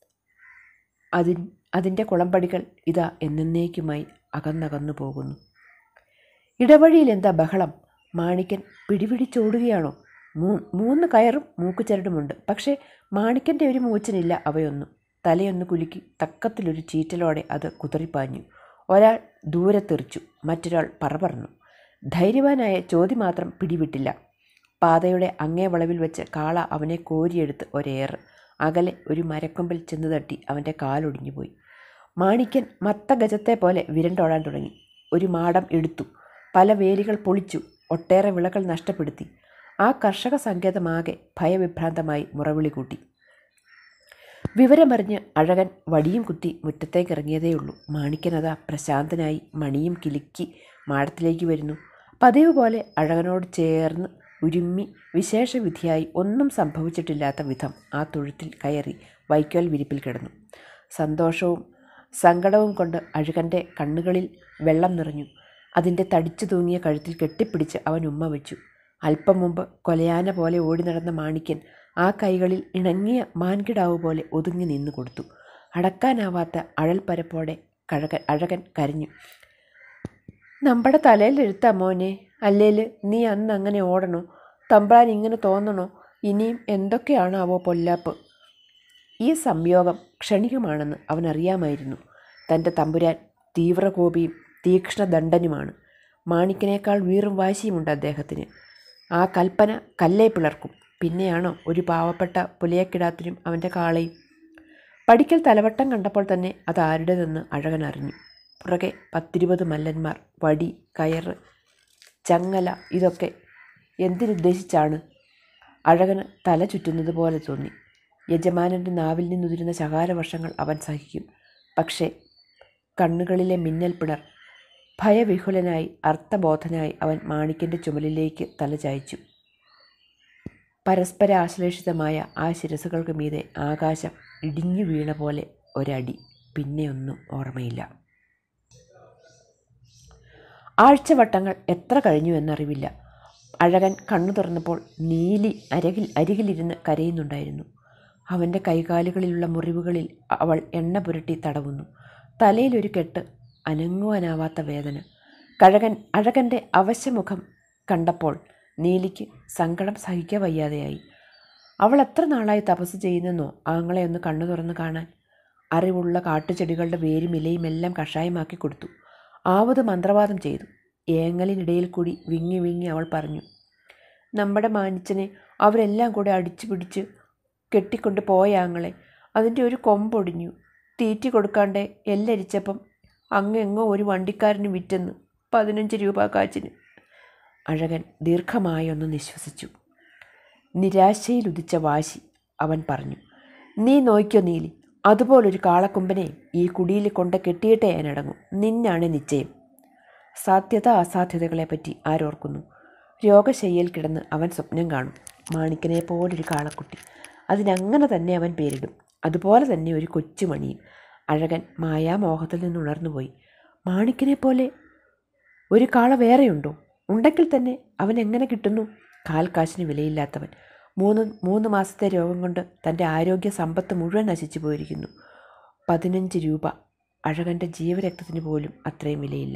അതിൻ അതിൻ്റെ കുളമ്പടികൾ ഇതാ എന്നേക്കുമായി അകന്നകന്നു പോകുന്നു ഇടവഴിയിൽ എന്താ ബഹളം മാണിക്കൻ പിടിപിടിച്ചോടുകയാണോ മൂ മൂന്ന് കയറും മൂക്കുചരടുമുണ്ട് പക്ഷേ മാണിക്കൻ്റെ ഒരു മൂച്ചനില്ല അവയൊന്നും തലയൊന്ന് കുലുക്കി തക്കത്തിലൊരു ചീറ്റലോടെ അത് കുതറിപ്പാഞ്ഞു ഒരാൾ ദൂരെ തെറിച്ചു മറ്റൊരാൾ പറപറന്നു ധൈര്യവാനായ ചോതി മാത്രം പിടിവിട്ടില്ല പാതയുടെ അങ്ങേ വളവിൽ വെച്ച് കാള അവനെ കോരിയെടുത്ത് ഒരേറ് അകലെ ഒരു മരക്കൊമ്പിൽ ചെന്ന് തട്ടി അവൻ്റെ കാലൊടിഞ്ഞുപോയി മാണിക്കൻ മത്തഗജത്തെ പോലെ വിരണ്ടോടാൻ തുടങ്ങി ഒരു മാടം എടുത്തു പല വേലികൾ പൊളിച്ചു ഒട്ടേറെ വിളകൾ നഷ്ടപ്പെടുത്തി ആ കർഷക സങ്കേതമാകെ ഭയവിഭ്രാന്തമായി മുറവിളി കൂട്ടി വിവരമറിഞ്ഞ് അഴകൻ വടിയും കുത്തി മുറ്റത്തേക്കിറങ്ങിയതേയുള്ളൂ മാണിക്കനതാ പ്രശാന്തനായി മണിയും കിലുക്കി മാടത്തിലേക്ക് വരുന്നു പതിവ് പോലെ അഴകനോട് ചേർന്ന് ഉരുമ്മി വിശേഷവിധിയായി ഒന്നും സംഭവിച്ചിട്ടില്ലാത്ത വിധം ആ തൊഴുത്തിൽ കയറി വൈക്കോൽ വിരിപ്പിൽ കിടന്നു സന്തോഷവും സങ്കടവും കൊണ്ട് അഴുകൻ്റെ കണ്ണുകളിൽ വെള്ളം നിറഞ്ഞു അതിൻ്റെ തടിച്ചു തൂങ്ങിയ കഴുത്തിൽ കെട്ടിപ്പിടിച്ച് അവൻ ഉമ്മ വെച്ചു അല്പം മുമ്പ് കൊലയാന പോലെ ഓടി നടന്ന മാണിക്യൻ ആ കൈകളിൽ ഇണങ്ങിയ മാൻകിടാവ് പോലെ ഒതുങ്ങി നിന്നു കൊടുത്തു അടക്കാനാവാത്ത അഴൽപ്പരപ്പോടെ കഴകൻ അഴകൻ കരഞ്ഞു നമ്മുടെ തലയിൽ എഴുത്താ മോനെ അല്ലേൽ നീ അന്ന് അങ്ങനെ ഓടണോ തമ്പ്രാൻ ഇങ്ങനെ തോന്നണോ ഇനിയും എന്തൊക്കെയാണാവോ പൊല്ലാപ്പ് ഈ സംയോഗം ക്ഷണികമാണെന്ന് അവനറിയാമായിരുന്നു തൻ്റെ തമ്പുരാൻ തീവ്രകോപിയും തീക്ഷ്ണദണ്ഡനുമാണ് മാണിക്കനേക്കാൾ വീറും വാശിയുമുണ്ട് അദ്ദേഹത്തിന് ആ കൽപ്പന കല്ലേ പിളർക്കും പിന്നെയാണോ ഒരു പാവപ്പെട്ട പുലയക്കിടാത്തിനും അവൻ്റെ കാളയും പടിക്കൽ തലവട്ടം കണ്ടപ്പോൾ തന്നെ അത് ആരുടേതെന്ന് അഴകൻ അറിഞ്ഞു പുറകെ പത്തിരുപത് മല്ലന്മാർ വടി കയറ് ചങ്ങല ഇതൊക്കെ എന്തിനുദ്ദേശിച്ചാണ് അഴകന് തല ചുറ്റുന്നത് പോലെ തോന്നി യജമാനൻ്റെ നാവിൽ നിന്നുതിരുന്ന ശകാരവർഷങ്ങൾ അവൻ സഹിക്കും പക്ഷേ കണ്ണുകളിലെ മിന്നൽ പിണർ ഭയവിഹുലനായി അർത്ഥബോധനായി അവൻ മാണിക്കൻ്റെ ചുമലിലേക്ക് തല ചായച്ചു പരസ്പര ആശ്ലേഷിതമായ ആ ശിരസുകൾക്ക് മീതെ ആകാശം ഇടിഞ്ഞു വീണ പോലെ ഒരടി പിന്നെയൊന്നും ഓർമ്മയില്ല ആഴ്ചവട്ടങ്ങൾ എത്ര കഴിഞ്ഞു എന്നറിവില്ല അഴകൻ കണ്ണു തുറന്നപ്പോൾ നീലി അരകിൽ അരികിലിരുന്ന് കരയുന്നുണ്ടായിരുന്നു അവൻ്റെ കൈകാലുകളിലുള്ള മുറിവുകളിൽ അവൾ എണ്ണ പുരട്ടി തടവുന്നു തലയിലൊരു കെട്ട് അനങ്ങുവാനാവാത്ത വേദന കഴകൻ അഴകൻ്റെ അവശ്യമുഖം കണ്ടപ്പോൾ നീലിക്ക് സങ്കടം സഹിക്കാൻ വയ്യാതെയായി അവൾ എത്ര നാളായി തപസ് ചെയ്യുന്നെന്നോ ആങ്ങളെ ഒന്ന് കണ്ണു തുറന്ന് കാണാൻ അറിവുള്ള കാട്ടുചെടികളുടെ വേരും ഇലയും എല്ലാം കഷായമാക്കി കൊടുത്തു ആവത് മന്ത്രവാദം ചെയ്തു ഏങ്ങലിനിടയിൽ കൂടി വിങ്ങി വിങ്ങി അവൾ പറഞ്ഞു നമ്മുടെ മാനിച്ചനെ അവരെല്ലാം കൂടെ അടിച്ചു പിടിച്ച് കെട്ടിക്കൊണ്ട് പോയ ആങ്ങളെ അതിൻ്റെ ഒരു കൊമ്പൊടിഞ്ഞു തീറ്റി കൊടുക്കാണ്ട് എല്ലരിച്ചപ്പം അങ്ങെങ്ങോ ഒരു വണ്ടിക്കാരന് വിറ്റെന്ന് പതിനഞ്ച് രൂപ കാച്ചിന് അഴകൻ ദീർഘമായി ഒന്ന് നിശ്വസിച്ചു നിരാശയിലുദിച്ച വാശി അവൻ പറഞ്ഞു നീ നോയ്ക്കോ നീലി അതുപോലൊരു കാളക്കൊമ്പനെ ഈ കുടിയിൽ കൊണ്ട് കെട്ടിയിട്ടേ ഞാനടങ്ങും നിന്നാണ് നിശ്ചയം സാധ്യത അസാധ്യതകളെപ്പറ്റി ആരോർക്കുന്നു രോഗശയ്യയിൽ കിടന്ന് അവൻ സ്വപ്നം കാണും മാണിക്കനെ പോലൊരു കാളക്കുട്ടി അതിനങ്ങനെ തന്നെ അവൻ പേരിടും അതുപോലെ തന്നെ ഒരു കൊച്ചുമണിയും അഴകൻ മായാമോഹത്തിൽ നിന്ന് ഉണർന്നുപോയി മാണിക്കനെ പോലെ ഒരു കാള വേറെയുണ്ടോ ഉണ്ടെങ്കിൽ തന്നെ അവൻ എങ്ങനെ കിട്ടുന്നു കാൽക്കാശിന് വിലയില്ലാത്തവൻ മൂന്ന് മൂന്ന് മാസത്തെ രോഗം കൊണ്ട് തൻ്റെ ആരോഗ്യ സമ്പത്ത് മുഴുവൻ നശിച്ചു പോയിരിക്കുന്നു പതിനഞ്ച് രൂപ അഴകൻ്റെ ജീവരക്തത്തിന് പോലും അത്രയും വിലയില്ല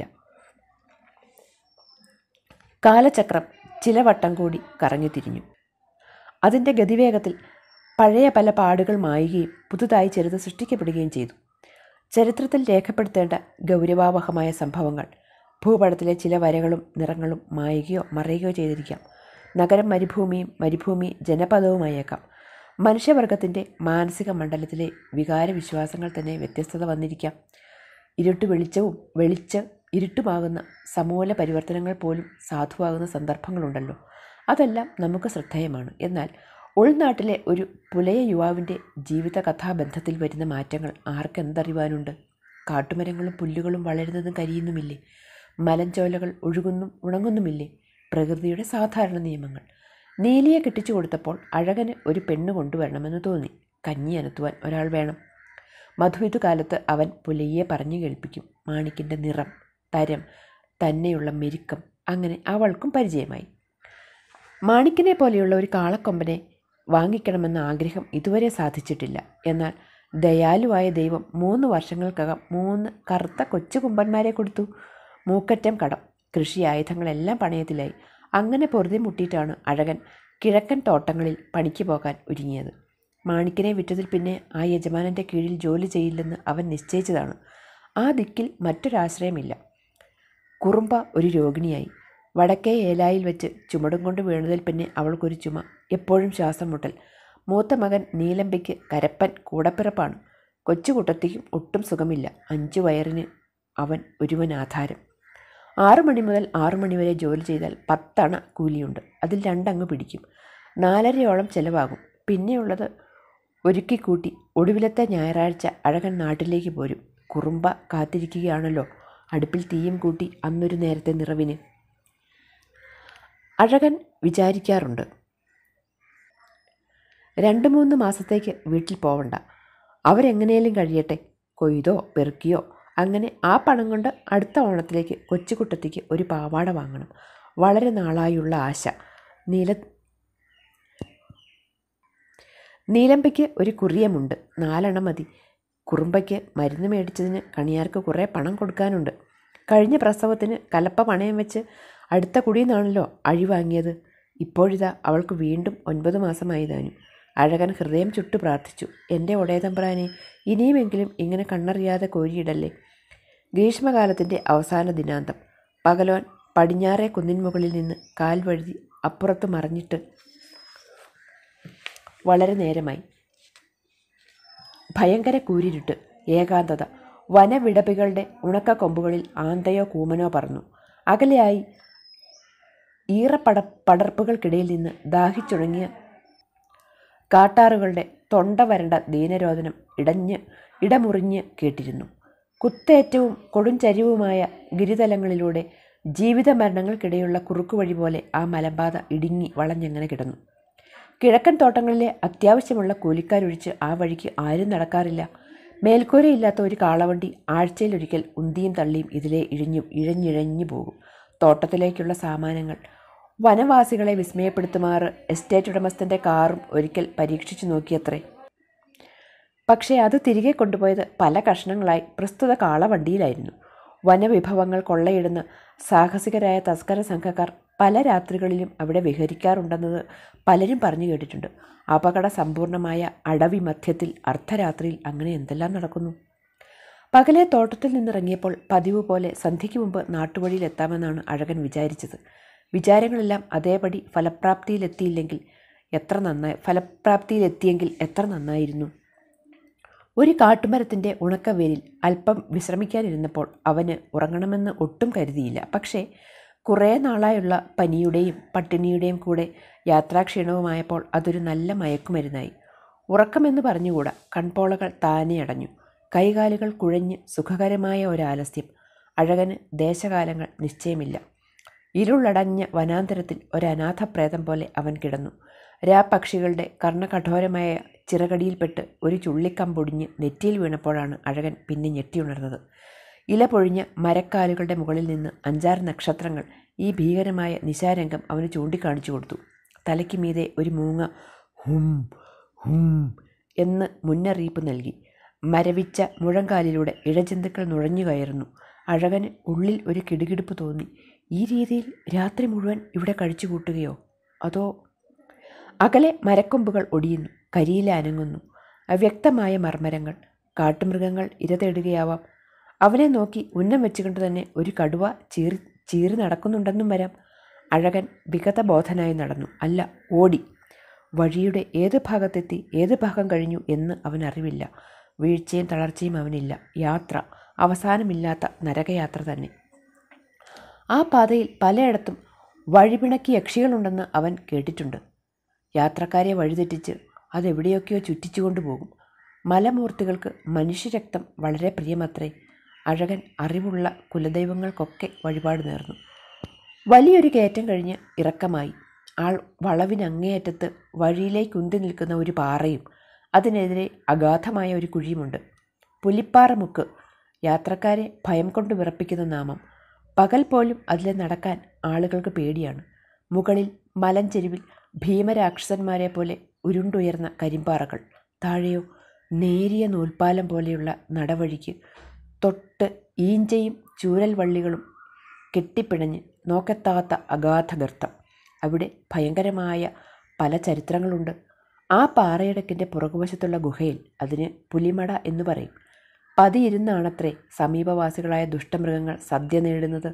കാലചക്രം ചില വട്ടം കൂടി കറങ്ങി തിരിഞ്ഞു അതിൻ്റെ ഗതിവേഗത്തിൽ പഴയ പല പാടുകൾ മായുകയും പുതുതായി ചെറുത് സൃഷ്ടിക്കപ്പെടുകയും ചെയ്തു ചരിത്രത്തിൽ രേഖപ്പെടുത്തേണ്ട ഗൗരവാവഹമായ സംഭവങ്ങൾ ഭൂപടത്തിലെ ചില വരകളും നിറങ്ങളും മായുകയോ മറയുകയോ ചെയ്തിരിക്കാം നഗരം മരുഭൂമിയും മരുഭൂമി ജനപദവുമായേക്കാം മനുഷ്യവർഗത്തിൻ്റെ മാനസിക മണ്ഡലത്തിലെ വികാര വിശ്വാസങ്ങൾ തന്നെ വ്യത്യസ്തത വന്നിരിക്കാം ഇരുട്ട് വെളിച്ചവും വെളിച്ച് ഇരുട്ടുമാകുന്ന സമൂല പരിവർത്തനങ്ങൾ പോലും സാധുവാകുന്ന സന്ദർഭങ്ങളുണ്ടല്ലോ അതെല്ലാം നമുക്ക് ശ്രദ്ധേയമാണ് എന്നാൽ ഉൾനാട്ടിലെ ഒരു പുലയ യുവാവിൻ്റെ ജീവിത കഥാബന്ധത്തിൽ വരുന്ന മാറ്റങ്ങൾ ആർക്കെന്തറിയുവാനുണ്ട് കാട്ടുമരങ്ങളും പുല്ലുകളും വളരുന്നതും കരിയുന്നുമില്ലേ മലഞ്ചോലകൾ ഒഴുകുന്നും ഉണങ്ങുന്നുമില്ലേ പ്രകൃതിയുടെ സാധാരണ നിയമങ്ങൾ നീലിയെ കെട്ടിച്ചു കൊടുത്തപ്പോൾ അഴകന് ഒരു പെണ്ണ് കൊണ്ടുവരണമെന്ന് തോന്നി കഞ്ഞി അനത്തുവാൻ ഒരാൾ വേണം മധുവിധു കാലത്ത് അവൻ പുലയെ പറഞ്ഞു കേൾപ്പിക്കും മാണിക്കിൻ്റെ നിറം തരം തന്നെയുള്ള മെരുക്കം അങ്ങനെ അവൾക്കും പരിചയമായി മാണിക്കിനെ പോലെയുള്ള ഒരു കാളക്കൊമ്പനെ വാങ്ങിക്കണമെന്ന ആഗ്രഹം ഇതുവരെ സാധിച്ചിട്ടില്ല എന്നാൽ ദയാലുവായ ദൈവം മൂന്ന് വർഷങ്ങൾക്കകം മൂന്ന് കറുത്ത കൊച്ചു കുമ്പന്മാരെ കൊടുത്തു മൂക്കറ്റം കടം കൃഷി ആയുധങ്ങളെല്ലാം പണയത്തിലായി അങ്ങനെ പൊറുതി മുട്ടിയിട്ടാണ് അഴകൻ കിഴക്കൻ തോട്ടങ്ങളിൽ പണിക്ക് പോകാൻ ഒരുങ്ങിയത് മാണിക്കിനെ വിറ്റതിൽ പിന്നെ ആ യജമാനൻ്റെ കീഴിൽ ജോലി ചെയ്യില്ലെന്ന് അവൻ നിശ്ചയിച്ചതാണ് ആ ദിക്കിൽ മറ്റൊരാശ്രയമില്ല കുറുമ്പ ഒരു രോഗിണിയായി വടക്കേ ഏലായിൽ വെച്ച് ചുമടും കൊണ്ട് വീണതിൽ പിന്നെ അവൾക്കൊരു ചുമ എപ്പോഴും ശ്വാസം മുട്ടൽ മൂത്ത മകൻ നീലമ്പയ്ക്ക് കരപ്പൻ കൂടപ്പിറപ്പാണ് കൊച്ചുകുട്ടത്തിക്കും ഒട്ടും സുഖമില്ല അഞ്ചു വയറിന് അവൻ ഒരുവൻ ആധാരം ആറു മണി മുതൽ ആറു മണി വരെ ജോലി ചെയ്താൽ പത്തണ കൂലിയുണ്ട് അതിൽ രണ്ടങ്ങ് പിടിക്കും നാലരയോളം ചിലവാകും പിന്നെയുള്ളത് ഒരുക്കിക്കൂട്ടി ഒടുവിലത്തെ ഞായറാഴ്ച അഴകൻ നാട്ടിലേക്ക് പോരും കുറുമ്പ കാത്തിരിക്കുകയാണല്ലോ അടുപ്പിൽ തീയും കൂട്ടി അന്നൊരു നേരത്തെ നിറവിന് അഴകൻ വിചാരിക്കാറുണ്ട് രണ്ട് മൂന്ന് മാസത്തേക്ക് വീട്ടിൽ പോവണ്ട അവരെങ്ങനെയും കഴിയട്ടെ കൊയ്തോ പെറുക്കിയോ അങ്ങനെ ആ പണം കൊണ്ട് അടുത്ത ഓണത്തിലേക്ക് കൊച്ചുകുട്ടത്തിക്ക് ഒരു പാവാട വാങ്ങണം വളരെ നാളായുള്ള ആശ നീല നീലമ്പയ്ക്ക് ഒരു കുറിയമുണ്ട് നാലെണ്ണം മതി കുറുമ്പയ്ക്ക് മരുന്ന് മേടിച്ചതിന് കണിയാർക്ക് കുറേ പണം കൊടുക്കാനുണ്ട് കഴിഞ്ഞ പ്രസവത്തിന് കലപ്പ പണയം വെച്ച് അടുത്ത കുടിയിൽ നിന്നാണല്ലോ അഴി വാങ്ങിയത് ഇപ്പോഴിതാ അവൾക്ക് വീണ്ടും ഒൻപത് മാസമായി താനും അഴകൻ ഹൃദയം ചുട്ടു പ്രാർത്ഥിച്ചു എൻ്റെ ഒടയതമ്പ്രാനെ ഇനിയുമെങ്കിലും ഇങ്ങനെ കണ്ണറിയാതെ കോരിയിടല്ലേ ഗ്രീഷ്മകാലത്തിൻ്റെ അവസാന ദിനാന്തം പകലോൻ പടിഞ്ഞാറേ കുന്നിൻ മുകളിൽ നിന്ന് കാൽ വഴുതി അപ്പുറത്ത് മറിഞ്ഞിട്ട് വളരെ നേരമായി ഭയങ്കര കൂരിരുട്ട് ഏകാന്തത വനവിടപ്പികളുടെ ഉണക്ക കൊമ്പുകളിൽ ആന്തയോ കൂമനോ പറന്നു അകലെയായി ഈറപ്പട പടർപ്പുകൾക്കിടയിൽ നിന്ന് ദാഹിച്ചുണങ്ങിയ കാട്ടാറുകളുടെ തൊണ്ട വരണ്ട ദീനരോധനം ഇടഞ്ഞ് ഇടമുറിഞ്ഞ് കേട്ടിരുന്നു കുത്തേറ്റവും കൊടുംചരിവുമായ ഗിരിതലങ്ങളിലൂടെ ജീവിത മരണങ്ങൾക്കിടെയുള്ള കുറുക്കുവഴി പോലെ ആ മലമ്പാത ഇടുങ്ങി വളഞ്ഞങ്ങനെ കിടന്നു കിഴക്കൻ തോട്ടങ്ങളിലെ അത്യാവശ്യമുള്ള കൂലിക്കാരൊഴിച്ച് ആ വഴിക്ക് ആരും നടക്കാറില്ല മേൽക്കൂരയില്ലാത്ത ഒരു കാളവണ്ടി ആഴ്ചയിലൊരിക്കൽ ഉന്തിയും തള്ളിയും ഇതിലെ ഇഴിഞ്ഞു ഇഴഞ്ഞിഴഞ്ഞു പോകും തോട്ടത്തിലേക്കുള്ള സാമാനങ്ങൾ വനവാസികളെ വിസ്മയപ്പെടുത്തുമാറ് എസ്റ്റേറ്റ് ഉടമസ്ഥൻ്റെ കാറും ഒരിക്കൽ പരീക്ഷിച്ചു നോക്കിയത്രേ പക്ഷേ അത് തിരികെ കൊണ്ടുപോയത് പല കഷ്ണങ്ങളായി പ്രസ്തുത കാളവണ്ടിയിലായിരുന്നു വനവിഭവങ്ങൾ കൊള്ളയിടുന്ന സാഹസികരായ തസ്കര സംഘക്കാർ പല രാത്രികളിലും അവിടെ വിഹരിക്കാറുണ്ടെന്നത് പലരും പറഞ്ഞു കേട്ടിട്ടുണ്ട് അപകട സമ്പൂർണമായ അടവി മധ്യത്തിൽ അർദ്ധരാത്രിയിൽ അങ്ങനെ എന്തെല്ലാം നടക്കുന്നു പകലെ തോട്ടത്തിൽ നിന്നിറങ്ങിയപ്പോൾ പതിവ് പോലെ സന്ധ്യയ്ക്ക് മുമ്പ് നാട്ടുവഴിയിൽ എത്താമെന്നാണ് അഴകൻ വിചാരിച്ചത് വിചാരങ്ങളെല്ലാം അതേപടി ഫലപ്രാപ്തിയിലെത്തിയില്ലെങ്കിൽ എത്ര നന്നായി ഫലപ്രാപ്തിയിലെത്തിയെങ്കിൽ എത്ര നന്നായിരുന്നു ഒരു കാട്ടുമരത്തിൻ്റെ ഉണക്കവേരിൽ അല്പം വിശ്രമിക്കാനിരുന്നപ്പോൾ അവന് ഉറങ്ങണമെന്ന് ഒട്ടും കരുതിയില്ല പക്ഷേ കുറേ നാളായുള്ള പനിയുടെയും പട്ടിണിയുടെയും കൂടെ യാത്രാക്ഷീണവുമായപ്പോൾ അതൊരു നല്ല മയക്കുമരുന്നായി ഉറക്കമെന്ന് പറഞ്ഞുകൂടാ കൺപോളകൾ താനെ അടഞ്ഞു കൈകാലുകൾ കുഴഞ്ഞ് സുഖകരമായ ഒരാലസ്യം അഴകന് ദേശകാലങ്ങൾ നിശ്ചയമില്ല ഇരുളടഞ്ഞ വനാന്തരത്തിൽ ഒരനാഥപ്രേതം പോലെ അവൻ കിടന്നു രാപ്പക്ഷികളുടെ കർണകഠോരമായ ചിറകടിയിൽപ്പെട്ട് ഒരു ചുള്ളിക്കമ്പൊടിഞ്ഞ് നെറ്റിയിൽ വീണപ്പോഴാണ് അഴകൻ പിന്നെ ഞെട്ടിയുണർന്നത് ഇല പൊഴിഞ്ഞ മരക്കാലുകളുടെ മുകളിൽ നിന്ന് അഞ്ചാറ് നക്ഷത്രങ്ങൾ ഈ ഭീകരമായ നിശാരംഗം അവന് ചൂണ്ടിക്കാണിച്ചു കൊടുത്തു തലയ്ക്ക് മീതെ ഒരു മൂങ്ങ ഹും ഹും എന്ന് മുന്നറിയിപ്പ് നൽകി മരവിച്ച മുഴങ്കാലിലൂടെ ഇഴജന്തുക്കൾ നുഴഞ്ഞു കയറുന്നു അഴകന് ഉള്ളിൽ ഒരു കിടുകിടുപ്പ് തോന്നി ഈ രീതിയിൽ രാത്രി മുഴുവൻ ഇവിടെ കഴിച്ചു കൂട്ടുകയോ അതോ അകലെ മരക്കൊമ്പുകൾ ഒടിയുന്നു കരിയില അനങ്ങുന്നു അവ്യക്തമായ മർമ്മരങ്ങൾ കാട്ടുമൃഗങ്ങൾ ഇര തേടുകയാവാം അവനെ നോക്കി ഉന്നം വെച്ചുകൊണ്ട് തന്നെ ഒരു കടുവ ചീറി ചീറി നടക്കുന്നുണ്ടെന്നും വരാം അഴകൻ വിഗതബോധനായി നടന്നു അല്ല ഓടി വഴിയുടെ ഏത് ഭാഗത്തെത്തി ഏത് ഭാഗം കഴിഞ്ഞു എന്ന് അവൻ അറിവില്ല വീഴ്ചയും തളർച്ചയും അവനില്ല യാത്ര അവസാനമില്ലാത്ത നരകയാത്ര തന്നെ ആ പാതയിൽ പലയിടത്തും വഴിപിണക്കി യക്ഷികളുണ്ടെന്ന് അവൻ കേട്ടിട്ടുണ്ട് യാത്രക്കാരെ വഴിതെറ്റിച്ച് അതെവിടെയൊക്കെയോ ചുറ്റിച്ചുകൊണ്ടു പോകും മലമൂർത്തികൾക്ക് മനുഷ്യരക്തം വളരെ പ്രിയമത്രേ അഴകൻ അറിവുള്ള കുലദൈവങ്ങൾക്കൊക്കെ വഴിപാട് നേർന്നു വലിയൊരു കയറ്റം കഴിഞ്ഞ് ഇറക്കമായി ആൾ വളവിനങ്ങേയറ്റത്ത് വഴിയിലേക്ക് ഉന്തി നിൽക്കുന്ന ഒരു പാറയും അതിനെതിരെ അഗാധമായ ഒരു കുഴിയുമുണ്ട് പുലിപ്പാറമുക്ക് യാത്രക്കാരെ ഭയം കൊണ്ട് വിറപ്പിക്കുന്ന നാമം പകൽ പോലും അതിലെ നടക്കാൻ ആളുകൾക്ക് പേടിയാണ് മുകളിൽ മലഞ്ചെരുവിൽ ഭീമരാക്ഷസന്മാരെ പോലെ ഉരുണ്ടുയർന്ന കരിമ്പാറകൾ താഴെയോ നേരിയ നൂൽപ്പാലം പോലെയുള്ള നടവഴിക്ക് തൊട്ട് ഈഞ്ചയും ചൂരൽ വള്ളികളും കെട്ടിപ്പിണഞ്ഞ് നോക്കെത്താത്ത അഗാധ ഗർത്തം അവിടെ ഭയങ്കരമായ പല ചരിത്രങ്ങളുണ്ട് ആ പാറയിടക്കിൻ്റെ പുറകുവശത്തുള്ള ഗുഹയിൽ അതിന് പുലിമട എന്ന് പറയും പതിയിരുന്നാണത്രേ സമീപവാസികളായ ദുഷ്ടമൃഗങ്ങൾ സദ്യ നേടുന്നത്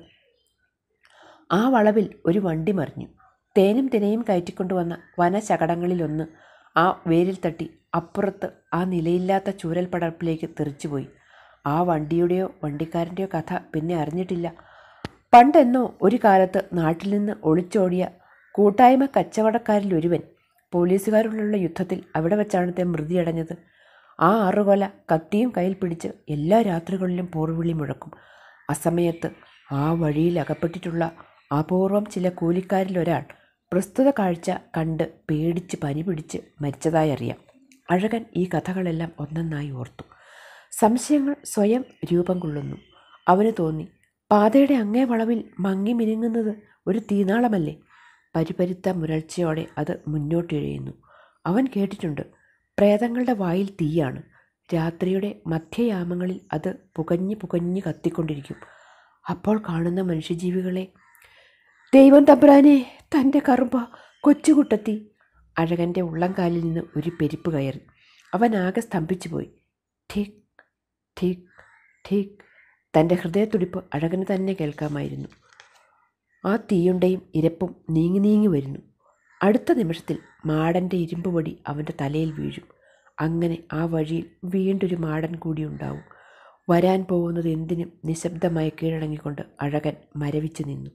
ആ വളവിൽ ഒരു വണ്ടി മറിഞ്ഞു തേനും തിനയും കയറ്റിക്കൊണ്ടുവന്ന വനശകടങ്ങളിലൊന്ന് ആ വേരിൽ തട്ടി അപ്പുറത്ത് ആ നിലയില്ലാത്ത ചൂരൽ പടർപ്പിലേക്ക് തെറിച്ചുപോയി ആ വണ്ടിയുടെയോ വണ്ടിക്കാരൻ്റെയോ കഥ പിന്നെ അറിഞ്ഞിട്ടില്ല പണ്ടെന്നോ ഒരു കാലത്ത് നാട്ടിൽ നിന്ന് ഒളിച്ചോടിയ കൂട്ടായ്മ കച്ചവടക്കാരിൽ ഒരുവൻ പോലീസുകാരുള്ള യുദ്ധത്തിൽ അവിടെ വെച്ചാണ് മൃതിയടഞ്ഞത് ആ ആറുകൊല കത്തിയും കയ്യിൽ പിടിച്ച് എല്ലാ രാത്രികളിലും പോർവിളി മുഴക്കും അസമയത്ത് ആ വഴിയിൽ അകപ്പെട്ടിട്ടുള്ള അപൂർവം ചില കൂലിക്കാരിൽ ഒരാൾ പ്രസ്തുത കാഴ്ച കണ്ട് പേടിച്ച് പനി പിടിച്ച് മരിച്ചതായി അറിയാം അഴകൻ ഈ കഥകളെല്ലാം ഒന്നൊന്നായി ഓർത്തു സംശയങ്ങൾ സ്വയം രൂപം കൊള്ളുന്നു അവന് തോന്നി പാതയുടെ അങ്ങേ വളവിൽ മങ്ങി മിനുങ്ങുന്നത് ഒരു തീനാളമല്ലേ പരിപരുത്ത മുരൾച്ചയോടെ അത് മുന്നോട്ടിഴയുന്നു അവൻ കേട്ടിട്ടുണ്ട് പ്രേതങ്ങളുടെ വായിൽ തീയാണ് രാത്രിയുടെ മധ്യയാമങ്ങളിൽ അത് പുകഞ്ഞ് പുകഞ്ഞ് കത്തിക്കൊണ്ടിരിക്കും അപ്പോൾ കാണുന്ന മനുഷ്യജീവികളെ ദൈവം തമ്പുരാനെ തൻ്റെ കറുമ്പ കൊച്ചുകുട്ടത്തി അഴകൻ്റെ ഉള്ളംകാലിൽ നിന്ന് ഒരു പെരിപ്പ് കയറി അവൻ ആകെ സ്തംഭിച്ചു പോയി ഠീക് ഠീക് ഠീക് തൻ്റെ ഹൃദയത്തുടിപ്പ് അഴകന് തന്നെ കേൾക്കാമായിരുന്നു ആ തീയുണ്ടയും ഇരപ്പും നീങ്ങി നീങ്ങി വരുന്നു അടുത്ത നിമിഷത്തിൽ മാടൻ്റെ ഇരുമ്പ് പൊടി അവൻ്റെ തലയിൽ വീഴും അങ്ങനെ ആ വഴിയിൽ വീണ്ടൊരു മാടൻ കൂടി ഉണ്ടാവും വരാൻ പോകുന്നത് എന്തിനും നിശബ്ദമായി കീഴടങ്ങിക്കൊണ്ട് അഴകൻ മരവിച്ചു നിന്നു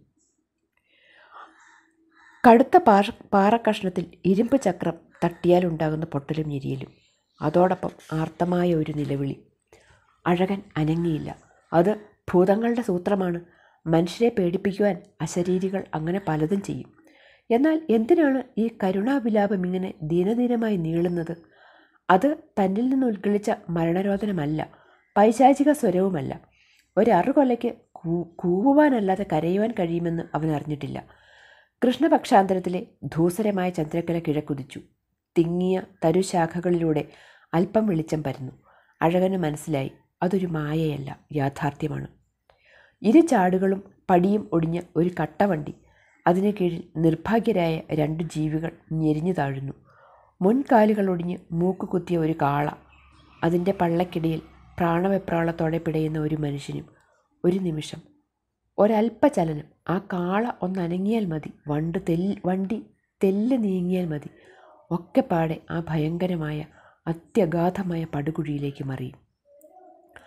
കടുത്ത പാറ പാറക്കഷ്ണത്തിൽ ഇരുമ്പ് ചക്രം തട്ടിയാലുണ്ടാകുന്ന പൊട്ടലും ഞെരിയലും അതോടൊപ്പം ആർത്തമായ ഒരു നിലവിളി അഴകൻ അനങ്ങിയില്ല അത് ഭൂതങ്ങളുടെ സൂത്രമാണ് മനുഷ്യരെ പേടിപ്പിക്കുവാൻ അശരീരികൾ അങ്ങനെ പലതും ചെയ്യും എന്നാൽ എന്തിനാണ് ഈ കരുണാവിലാപം ഇങ്ങനെ ദീനദീനമായി നീളുന്നത് അത് തന്നിൽ നിന്ന് ഉദ്ഗളിച്ച മരണരോധനമല്ല പൈശാചിക സ്വരവുമല്ല ഒരറുകൊലയ്ക്ക് കൂ കൂവുവാനല്ലാതെ കരയുവാൻ കഴിയുമെന്ന് അവൻ അറിഞ്ഞിട്ടില്ല കൃഷ്ണപക്ഷാന്തരത്തിലെ ധൂസരമായ ചന്ദ്രക്കല കിഴക്കുതിച്ചു തിങ്ങിയ തരുശാഖകളിലൂടെ അല്പം വെളിച്ചം പരന്നു അഴകന് മനസ്സിലായി അതൊരു മായയല്ല യാഥാർത്ഥ്യമാണ് ഇരു ചാടുകളും പടിയും ഒടിഞ്ഞ ഒരു കട്ടവണ്ടി അതിന് കീഴിൽ നിർഭാഗ്യരായ രണ്ട് ജീവികൾ ഞെരിഞ്ഞു താഴുന്നു മുൻകാലുകൾ ഒടിഞ്ഞ് മൂക്ക് കുത്തിയ ഒരു കാള അതിൻ്റെ പള്ളക്കിടയിൽ പ്രാണവെപ്രാളത്തോടെ പിടയുന്ന ഒരു മനുഷ്യനും ഒരു നിമിഷം ഒരല്പചലനം ആ കാള ഒന്നനങ്ങിയാൽ മതി വണ്ട് തെല്ല് വണ്ടി തെല്ല് നീങ്ങിയാൽ മതി ഒക്കെ പാടെ ആ ഭയങ്കരമായ അത്യഗാധമായ പടുകുഴിയിലേക്ക് മറിയും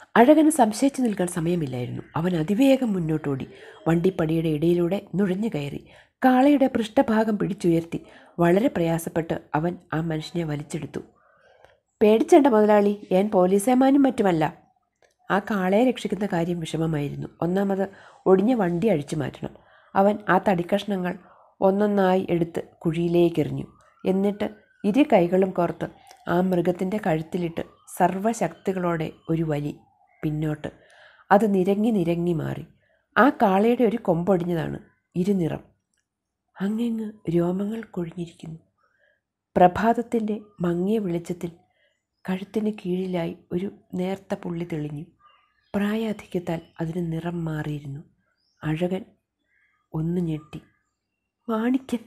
അഴകന് സംശയിച്ചു നിൽക്കാൻ സമയമില്ലായിരുന്നു അവൻ അതിവേഗം മുന്നോട്ടോടി വണ്ടിപ്പടിയുടെ ഇടയിലൂടെ നുഴഞ്ഞു കയറി കാളയുടെ പൃഷ്ഠഭാഗം പിടിച്ചുയർത്തി വളരെ പ്രയാസപ്പെട്ട് അവൻ ആ മനുഷ്യനെ വലിച്ചെടുത്തു പേടിച്ചേണ്ട മുതലാളി ഞാൻ പോലീസേമാനും മറ്റുമല്ല ആ കാളയെ രക്ഷിക്കുന്ന കാര്യം വിഷമമായിരുന്നു ഒന്നാമത് ഒടിഞ്ഞ വണ്ടി അഴിച്ചു മാറ്റണം അവൻ ആ തടിക്കഷ്ണങ്ങൾ ഒന്നൊന്നായി എടുത്ത് കുഴിയിലേക്കെറിഞ്ഞു എന്നിട്ട് ഇരു കൈകളും കോർത്ത് ആ മൃഗത്തിൻ്റെ കഴുത്തിലിട്ട് സർവശക്തികളോടെ ഒരു വലി പിന്നോട്ട് അത് നിരങ്ങി നിരങ്ങി മാറി ആ കാളയുടെ ഒരു കൊമ്പൊടിഞ്ഞതാണ് ഇരുനിറം അങ്ങിങ്ങ് രോമങ്ങൾ കൊഴിഞ്ഞിരിക്കുന്നു പ്രഭാതത്തിൻ്റെ മങ്ങിയ വെളിച്ചത്തിൽ കഴുത്തിന് കീഴിലായി ഒരു നേർത്ത പുള്ളി തെളിഞ്ഞു പ്രായാധിക്യത്താൽ അതിന് നിറം മാറിയിരുന്നു അഴകൻ ഒന്ന് ഞെട്ടി മാണിക്യൻ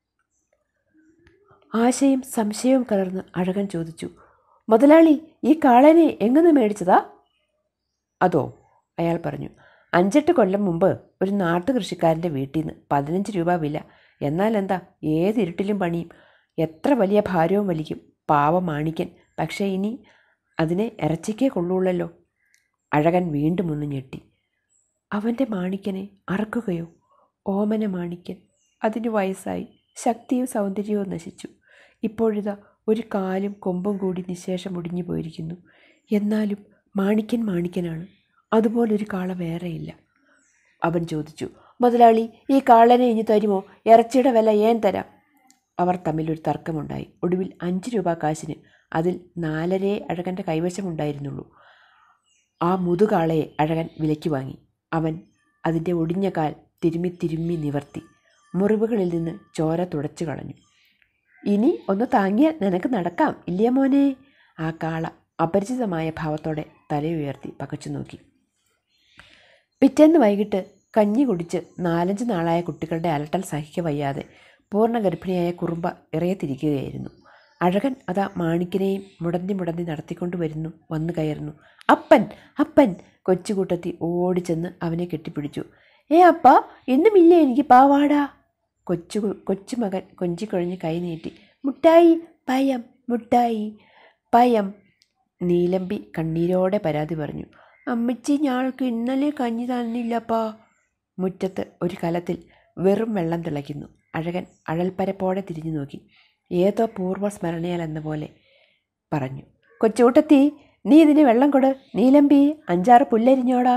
ആശയും സംശയവും കലർന്ന് അഴകൻ ചോദിച്ചു മുതലാളി ഈ കാളനെ എങ്ങനെ മേടിച്ചതാ അതോ അയാൾ പറഞ്ഞു അഞ്ചെട്ട് കൊല്ലം മുമ്പ് ഒരു നാട്ടുകൃഷിക്കാരൻ്റെ വീട്ടിൽ നിന്ന് പതിനഞ്ച് രൂപ വില എന്നാൽ എന്താ ഏത് ഇരുട്ടിലും പണിയും എത്ര വലിയ ഭാരവും വലിക്കും പാവം മാണിക്കൻ പക്ഷേ ഇനി അതിനെ ഇറച്ചിക്കേ കൊള്ളുള്ളല്ലോ അഴകൻ വീണ്ടും ഒന്ന് ഞെട്ടി അവൻ്റെ മാണിക്കനെ അറക്കുകയോ ഓമന മാണിക്കൻ അതിന് വയസ്സായി ശക്തിയും സൗന്ദര്യവും നശിച്ചു ഇപ്പോഴിതാ ഒരു കാലും കൊമ്പും കൂടി നിശേഷം ഒടിഞ്ഞു പോയിരിക്കുന്നു എന്നാലും മാണിക്കൻ മാണിക്കനാണ് അതുപോലൊരു കാള വേറെയില്ല അവൻ ചോദിച്ചു മുതലാളി ഈ കാളനെ ഇനി തരുമോ ഇറച്ചിയുടെ വില ഏൻ തരാം അവർ തമ്മിലൊരു തർക്കമുണ്ടായി ഒടുവിൽ അഞ്ച് രൂപ കാശിന് അതിൽ നാലരേ അഴകൻ്റെ കൈവശമുണ്ടായിരുന്നുള്ളൂ ആ മുതുകാളയെ അഴകൻ വിലയ്ക്ക് വാങ്ങി അവൻ അതിൻ്റെ ഒടിഞ്ഞ കാൽ തിരുമ്മി തിരുമ്മി നിവർത്തി മുറിവുകളിൽ നിന്ന് ചോര തുടച്ചു കളഞ്ഞു ഇനി ഒന്ന് താങ്ങിയാൽ നിനക്ക് നടക്കാം ഇല്ലേ മോനെ ആ കാള അപരിചിതമായ ഭാവത്തോടെ തലയുയർത്തി പകച്ചു നോക്കി പിറ്റേന്ന് വൈകിട്ട് കഞ്ഞി കുടിച്ച് നാലഞ്ച് നാളായ കുട്ടികളുടെ അലട്ടൽ സഹിക്ക വയ്യാതെ പൂർണ്ണ ഗർഭിണിയായ കുറുമ്പ ഇറയത്തിരിക്കുകയായിരുന്നു അഴകൻ അതാ മാണിക്കനെയും മുടന്തി മുടന്തി നടത്തിക്കൊണ്ട് വരുന്നു വന്നു കയറുന്നു അപ്പൻ അപ്പൻ കൊച്ചുകൂട്ടത്തി ഓടിച്ചെന്ന് അവനെ കെട്ടിപ്പിടിച്ചു ഏ അപ്പ ഇന്നുമില്ലേ എനിക്ക് പാവാടാ കൊച്ചു കൊച്ചുമകൻ കൊഞ്ചിക്കൊഴിഞ്ഞ് കൈ നീട്ടി മുട്ടായി പയം മുട്ടായി പയം നീലമ്പി കണ്ണീരോടെ പരാതി പറഞ്ഞു അമ്മച്ചി ഞാൾക്ക് ഇന്നലെ കഞ്ഞി തന്നില്ലപ്പാ മുറ്റത്ത് ഒരു കലത്തിൽ വെറും വെള്ളം തിളയ്ക്കുന്നു അഴകൻ അഴൽപ്പരപ്പോടെ തിരിഞ്ഞു നോക്കി ഏതോ പൂർവ്വ സ്മരണയാൽ എന്ന പോലെ പറഞ്ഞു കൊച്ചുകൂട്ടത്തി നീ ഇതിന് വെള്ളം കൊട് നീലമ്പി അഞ്ചാറ് പുല്ലരിഞ്ഞോടാ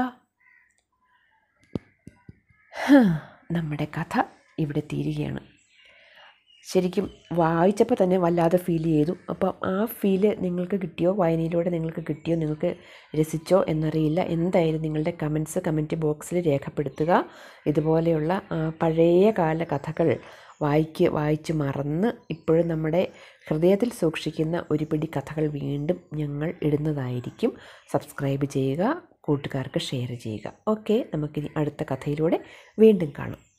ഹാ, നമ്മുടെ കഥ ഇവിടെ തീരുകയാണ് ശരിക്കും വായിച്ചപ്പോൾ തന്നെ വല്ലാതെ ഫീൽ ചെയ്തു അപ്പം ആ ഫീല് നിങ്ങൾക്ക് കിട്ടിയോ വായനയിലൂടെ നിങ്ങൾക്ക് കിട്ടിയോ നിങ്ങൾക്ക് രസിച്ചോ എന്നറിയില്ല എന്തായാലും നിങ്ങളുടെ കമൻസ് കമൻറ്റ് ബോക്സിൽ രേഖപ്പെടുത്തുക ഇതുപോലെയുള്ള ആ, പഴയ കാല കഥകൾ വായിക്ക് വായിച്ച് മറന്ന് ഇപ്പോഴും നമ്മുടെ ഹൃദയത്തിൽ സൂക്ഷിക്കുന്ന ഒരു പിടി കഥകൾ വീണ്ടും ഞങ്ങൾ ഇടുന്നതായിരിക്കും സബ്സ്ക്രൈബ് ചെയ്യുക കൂട്ടുകാർക്ക് ഷെയർ ചെയ്യുക ഓക്കെ നമുക്കിനി അടുത്ത കഥയിലൂടെ വീണ്ടും കാണാം